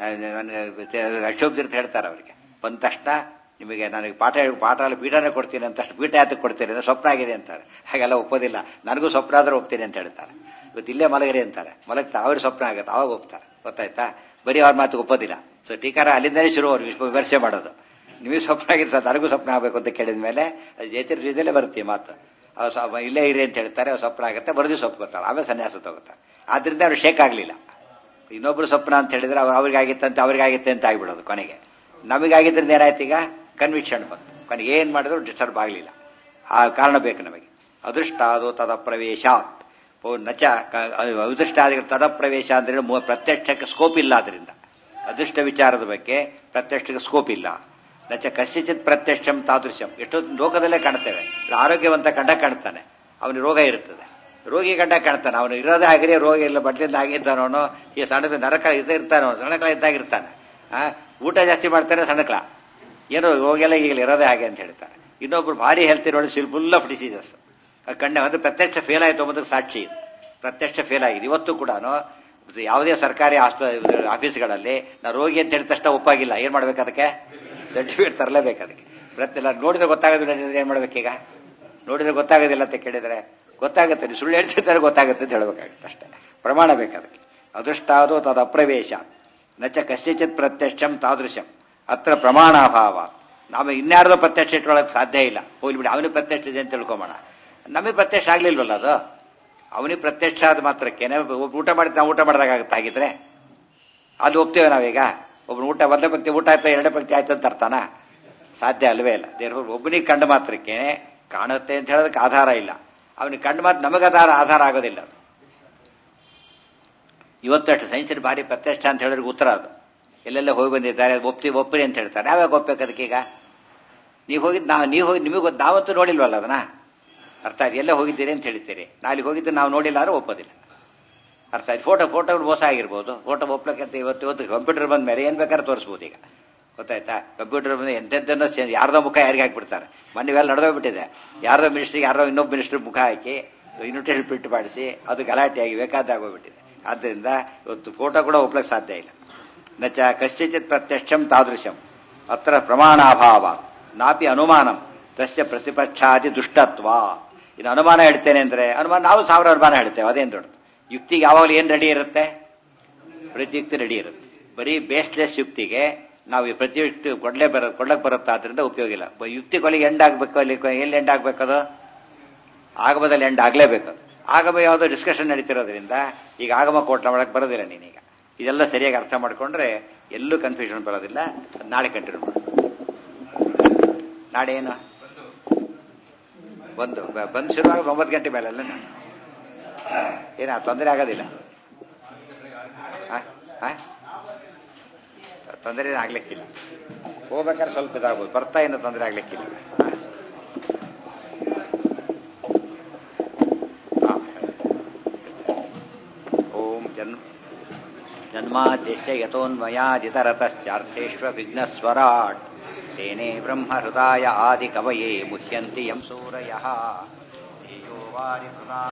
ಅಶೋಕ್ ಹೇಳ್ತಾರೆ ಅವರಿಗೆ ಬಂದ ತಕ್ಷಣ ನಿಮಗೆ ನನಗೆ ಪಾಠ ಪಾಠ ಪೀಠನೇ ಕೊಡ್ತೀನಿ ಅಂತ ಅಷ್ಟು ಪೀಠ ಯಾತಕ್ಕೆ ಕೊಡ್ತೀನಿ ಅಂದ್ರೆ ಸ್ವಪ್ನ ಆಗಿದೆ ಅಂತಾರೆ ಹಾಗೆಲ್ಲ ಒಪ್ಪೋದಿಲ್ಲ ನನಗೂ ಸ್ವಪ್ನ ಆದ್ರೆ ಒಪ್ತೀನಿ ಅಂತ ಹೇಳ್ತಾರೆ ಇವತ್ತು ಇಲ್ಲೇ ಮಲಗರಿ ಅಂತಾರೆ ಮಲಗ್ತಾ ಅವ್ರ ಸ್ವಪ್ನ ಆಗುತ್ತೆ ಅವಾಗ ಒಪ್ತಾರೆ ಗೊತ್ತಾಯ್ತಾ ಬರೀ ಅವ್ರ ಮಾತು ಒಪ್ಪೋದಿಲ್ಲ ಸೊ ಟೀಕಾರ ಅಲ್ಲಿಂದನೇ ಶುರು ಅವ್ರು ವಿಮರ್ಶೆ ಮಾಡೋದು ನಿಮಗೆ ಸ್ವಪ್ನ ಆಗಿದೆ ಸರ್ ನನಗೂ ಸ್ವಪ್ನ ಆಗಬೇಕು ಅಂತ ಕೇಳಿದ ಮೇಲೆ ಜೈತಿರ್ ಇದಲ್ಲೇ ಬರುತ್ತೆ ಮಾತು ಅವ್ರು ಇಲ್ಲೇ ಇರಿ ಅಂತ ಹೇಳ್ತಾರೆ ಅವ್ರು ಸ್ವಪ್ನ ಆಗುತ್ತೆ ಬರೆದು ಸ್ವಪ್ನ ಗೊತ್ತಾರೆ ಆಮೇಲೆ ಸನ್ಯಾಸ ತಗೋತಾರೆ ಆದ್ರಿಂದ ಅವ್ರು ಶೇಕ್ ಆಗಲಿಲ್ಲ ಇನ್ನೊಬ್ರು ಸ್ವಪ್ನ ಅಂತ ಹೇಳಿದ್ರೆ ಅವ್ರು ಅವ್ರಿಗಾಗಿತ್ತಂತೆ ಅವ್ರಿಗಾಗಿತ್ತೆ ಅಂತ ಆಗ್ಬಿಡೋದು ಕೊನೆಗೆ ನಮಗಾಗಿದ್ರಿಂದ ಏನಾಯ್ತು ಈಗ ಕನ್ವಿಕ್ಷನ್ ಬಂತು ಕೊನೆಗೆ ಏನ್ ಮಾಡಿದ್ರು ಡಿಸ್ಟರ್ಬ್ ಆಗಲಿಲ್ಲ ಆ ಕಾರಣ ಬೇಕು ನಮಗೆ ಅದೃಷ್ಟ ಅದು ತದ ಪ್ರವೇಶಾತ್ ನಚ ಅದೃಷ್ಟ ಆದ ತದ ಪ್ರವೇಶ ಅಂದ್ರೆ ಪ್ರತ್ಯಕ್ಷಕ್ಕೆ ಸ್ಕೋಪ್ ಇಲ್ಲ ಅದರಿಂದ ಅದೃಷ್ಟ ವಿಚಾರದ ಬಗ್ಗೆ ಪ್ರತ್ಯಕ್ಷಕ್ಕೆ ಸ್ಕೋಪ್ ಇಲ್ಲ ನಚ ಕಸ್ಯಚಿತ್ ಪ್ರತ್ಯಕ್ಷಂ ತಾದೃಶ್ಯಂ ಎಷ್ಟೊತ್ತು ಲೋಕದಲ್ಲೇ ಕಾಣ್ತೇವೆ ಆರೋಗ್ಯವಂತ ಕಂಡ ಕಾಣ್ತಾನೆ ಅವನಿಗೆ ರೋಗ ಇರುತ್ತದೆ ರೋಗಿ ಗಂಡ ಕಾಣ್ತಾನೆ ಅವನು ಇರೋದೇ ಆಗಿರೇ ರೋಗ ಇಲ್ಲ ಬಡ್ಲಿಂದ ಆಗಿದ್ದಾನವನು ಈ ಸಣ್ಣದ ನರಕ ಇದ್ದೇ ಇರ್ತಾನೋ ಸಣ್ಣಕಳ ಇದ್ದಾಗಿರ್ತಾನೆ ಆ ಊಟ ಜಾಸ್ತಿ ಮಾಡ್ತಾನೆ ಸಣ್ಣಕಳ ಏನೋ ರೋಗೆಲ್ಲ ಈಗಲೇ ಇರೋದೇ ಹಾಗೆ ಅಂತ ಹೇಳ್ತಾರೆ ಇನ್ನೊಬ್ರು ಭಾರಿ ಹೆಲ್ತ್ ನೋಡಿ ಸಿಲ್ ಫುಲ್ ಆಫ್ ಡಿಸೀಸಸ್ ಕಣ್ಣೆ ಒಂದು ಪ್ರತ್ಯಕ್ಷ ಫೇಲ್ ಆಯ್ತು ಅನ್ನೋದಕ್ಕೆ ಸಾಕ್ಷಿ ಇದು ಪ್ರತ್ಯಕ್ಷ ಫೇಲ್ ಆಗಿದೆ ಇವತ್ತು ಕೂಡ ಯಾವುದೇ ಸರ್ಕಾರಿ ಆಫೀಸ್ಗಳಲ್ಲಿ ನಾ ರೋಗಿ ಅಂತ ಹೇಳಿದ ತಕ್ಷಣ ಒಪ್ಪಾಗಿಲ್ಲ ಏನ್ ಮಾಡ್ಬೇಕು ಅದಕ್ಕೆ ಸರ್ಟಿಫಿಕೇಟ್ ತರಲೇಬೇಕು ಅದಕ್ಕೆ ಪ್ರತಿ ನೋಡಿದ್ರೆ ಗೊತ್ತಾಗೋದಿಲ್ಲ ಏನ್ ಮಾಡ್ಬೇಕೀಗ ನೋಡಿದ್ರೆ ಗೊತ್ತಾಗೋದಿಲ್ಲ ಅಂತ ಕೇಳಿದ್ರೆ ಗೊತ್ತಾಗುತ್ತೆ ನೀವು ಸುಳ್ಳು ಹೇಳ್ತಿದ್ದಾರೆ ಗೊತ್ತಾಗುತ್ತೆ ಅಂತ ಹೇಳ್ಬೇಕಾಗುತ್ತೆ ಅಷ್ಟೇ ಪ್ರಮಾಣ ಬೇಕು ಅದಕ್ಕೆ ಅದೃಷ್ಟಾದೋ ತದ ಅಪ್ರವೇಶ ನಚ ಕಸ್ಯಚಿತ್ ಪ್ರತ್ಯಕ್ಷಂ ತಾದೃಶಂ ಅತ್ರ ಪ್ರಮಾಣಾಭಾವ ನಾವು ಇನ್ಯಾರ್ದೋ ಪ್ರತ್ಯಕ್ಷ ಇಟ್ಕೊಳ್ಳೋಕೆ ಸಾಧ್ಯ ಇಲ್ಲ ಹೋಗ್ಲಿ ಬಿಡಿ ಅವನಿಗೆ ಪ್ರತ್ಯಕ್ಷ ಇದೆ ಅಂತ ತಿಳ್ಕೊಂಬೋಣ ನಮಗೆ ಪ್ರತ್ಯಕ್ಷ ಆಗ್ಲಿಲ್ವಲ್ಲ ಅದು ಅವನಿಗೆ ಪ್ರತ್ಯಕ್ಷ ಆದ ಮಾತ್ರಕ್ಕೇನೆ ಊಟ ಮಾಡಿದ್ ನಾವು ಊಟ ಮಾಡಿದಾಗುತ್ತೆ ಹಾಗಿದ್ರೆ ಅದು ಒಪ್ತೇವೆ ನಾವೀಗ ಒಬ್ಬನು ಊಟ ಮೊದಲ ಪಂಕ್ತಿ ಊಟ ಆಯ್ತಾ ಎರಡನೇ ಪಂಕ್ತಿ ಆಯ್ತು ಅಂತ ಅರ್ಥನಾ ಸಾಧ್ಯ ಅಲ್ವೇ ಇಲ್ಲ ದೇವ್ರ ಒಬ್ಬನಿಗೆ ಕಂಡ ಮಾತ್ರಕ್ಕೆ ಕಾಣುತ್ತೆ ಅಂತ ಹೇಳೋದಕ್ಕೆ ಆಧಾರ ಇಲ್ಲ ಅವನಿಗೆ ಕಂಡ ಮಾತ್ರ ನಮಗೆ ಆಧಾರ ಆಧಾರ ಆಗೋದಿಲ್ಲ ಅದು ಇವತ್ತು ಅಷ್ಟು ಸೈನ್ಸಿನ ಭಾರಿ ಪ್ರತ್ಯಕ್ಷ ಅಂತ ಹೇಳಿದ್ರೆ ಉತ್ತರ ಅದು ಎಲ್ಲೆಲ್ಲ ಹೋಗಿ ಬಂದಿದ್ದಾರೆ ಒಪ್ತಿ ಒಪ್ಪರಿ ಅಂತ ಹೇಳ್ತಾರೆ ನಾವ್ಯಾಗ ಒಪ್ಬೇಕು ಅದಕ್ಕೀಗ ನೀವು ಹೋಗಿದ್ದು ನಾವು ನೀವು ಹೋಗಿ ನಿಮಗೆ ಗೊತ್ತು ನಾವಂತೂ ನೋಡಿಲ್ವಲ್ಲ ಅದನ್ನ ಅರ್ಥ ಆಯ್ತು ಎಲ್ಲ ಹೋಗಿದ್ದೀರಿ ಅಂತ ಹೇಳ್ತೀರಿ ನಾ ಅಲ್ಲಿ ಹೋಗಿದ್ದು ನಾವು ನೋಡಿಲ್ಲ ಅಂದ್ರೆ ಒಪ್ಪೋದಿಲ್ಲ ಅರ್ಥ ಆಯ್ತು ಫೋಟೋ ಫೋಟೋ ಮೋಸ ಆಗಿರ್ಬೋದು ಫೋಟೋ ಒಪ್ಲಕ್ಕಂತ ಇವತ್ತು ಇವತ್ತು ಕಂಪ್ಯೂಟರ್ ಬಂದ ಮೇಲೆ ಏನ್ ಬೇಕಾದ್ರೆ ತೋರಿಸ್ಬೋದು ಈಗ ಗೊತ್ತಾಯ್ತಾ ಕಂಪ್ಯೂಟರ್ ಬಂದು ಎಂತೆಂತನೋ ಯಾರ್ದೋ ಮುಖ ಯಾರಿಗೆ ಹಾಕ್ಬಿಡ್ತಾರೆ ಮೊನ್ನೆ ಇವೆಲ್ಲ ನಡೆದೋಗ್ಬಿಟ್ಟಿದೆ ಯಾರ್ದೋ ಮಿನಿಸ್ಟ್ರಿಗೆ ಯಾರೋ ಇನ್ನೊಬ್ಬ ಮಿನಿಸ್ಟರ್ ಮುಖ ಹಾಕಿ ಇನ್ವಿಟೇಷನ್ ಪ್ರಿಂಟ್ ಮಾಡಿಸಿ ಅದು ಗಲಾಟೆಯಾಗಿ ಬೇಕಾದಾಗೋಗ್ಬಿಟ್ಟಿದೆ ಆದ್ದರಿಂದ ಇವತ್ತು ಫೋಟೋ ಕೂಡ ಒಪ್ಲಕ್ಕೆ ಸಾಧ್ಯ ಇಲ್ಲ ನಚ ಕಶ್ಚಿತ್ ಪ್ರತ್ಯಕ್ಷಂ ತಾದೃಶಂ ಅತ್ರ ಪ್ರಮಾಣಾಭಾವ ನಾಪಿ ಅನುಮಾನಂ ತಸ್ಯ ಪ್ರತಿಪಕ್ಷಾದಿ ದುಷ್ಟತ್ವ ಇನ್ನು ಅನುಮಾನ ಹೇಳ್ತೇನೆ ಅಂದ್ರೆ ಅನುಮಾನ ನಾವು ಸಾವಿರ ಅನುಮಾನ ಹೇಳ್ತೇವೆ ಅದೇನು ದೊಡ್ಡದು ಯುಕ್ತಿಗೆ ಯಾವಾಗಲೂ ಏನ್ ರೆಡಿ ಇರುತ್ತೆ ಪ್ರತಿಯುಕ್ತಿ ರೆಡಿ ಇರುತ್ತೆ ಬರೀ ಬೇಸ್ಲೆಸ್ ಯುಕ್ತಿಗೆ ನಾವು ಈ ಪ್ರತಿಯುಕ್ತಿ ಕೊಡ್ಲೇ ಬರ ಕೊಡ್ಲಕ್ ಬರುತ್ತೆ ಆದ್ರಿಂದ ಉಪಯೋಗ ಇಲ್ಲ ಯುಕ್ತಿ ಕೊಲೆಗೆ ಎಂಡ್ ಆಗ್ಬೇಕು ಅಲ್ಲಿ ಎಲ್ಲಿ ಎಂಡ್ ಆಗ್ಬೇಕದು ಆಗಮದಲ್ಲಿ ಎಂಡ್ ಆಗ್ಲೇಬೇಕದು ಆಗಮ ಯಾವುದೋ ಡಿಸ್ಕಷನ್ ನಡೀತಿರೋದ್ರಿಂದ ಈಗ ಆಗಮ ಕೋಟ್ಲ ಮಾಡಕ್ ಬರೋದಿಲ್ಲ ನೀನೀಗ ಇದೆಲ್ಲ ಸರಿಯಾಗಿ ಅರ್ಥ ಮಾಡ್ಕೊಂಡ್ರೆ ಎಲ್ಲೂ ಕನ್ಫ್ಯೂಷನ್ ಬರೋದಿಲ್ಲ ಅದ್ ನಾಳೆ ಕಂಟಿನ್ಯೂ ಮಾಡು ನಾಳೆ ಏನು ಬಂದು ಬ- ಬಂದು ಶುರುವಾಗ ಒಂಬತ್ತು ಗಂಟೆ ಮೇಲೆ ಅಲ್ಲ ಏನ ತೊಂದರೆ ಆಗೋದಿಲ್ಲ ಆ? ಆ? ತೊಂದರೆ ಆಗ್ಲಿಕ್ಕಿಲ್ಲ ಹೋಗ್ಬೇಕಾದ್ರೆ ಸ್ವಲ್ಪ ಇದಾಗ್ಬೋದು ಬರ್ತಾ ಏನೂ ತೊಂದರೆ ಆಗ್ಲಿಕ್ಕಿಲ್ಲ ಹಾ. ಓಂ ಜನ್ಮ ಜನ್ಮಾದ್ಯಸ್ಯ ಯತೋನ್ಮಯಾದಿತರತಶ್ಚಾರ್ಥೇष्वभिघ्नस्वराट् तेने ब्रह्महृदाय आदिकवये मुह्यन्ति यं सूरयः तेजो वारिहृदा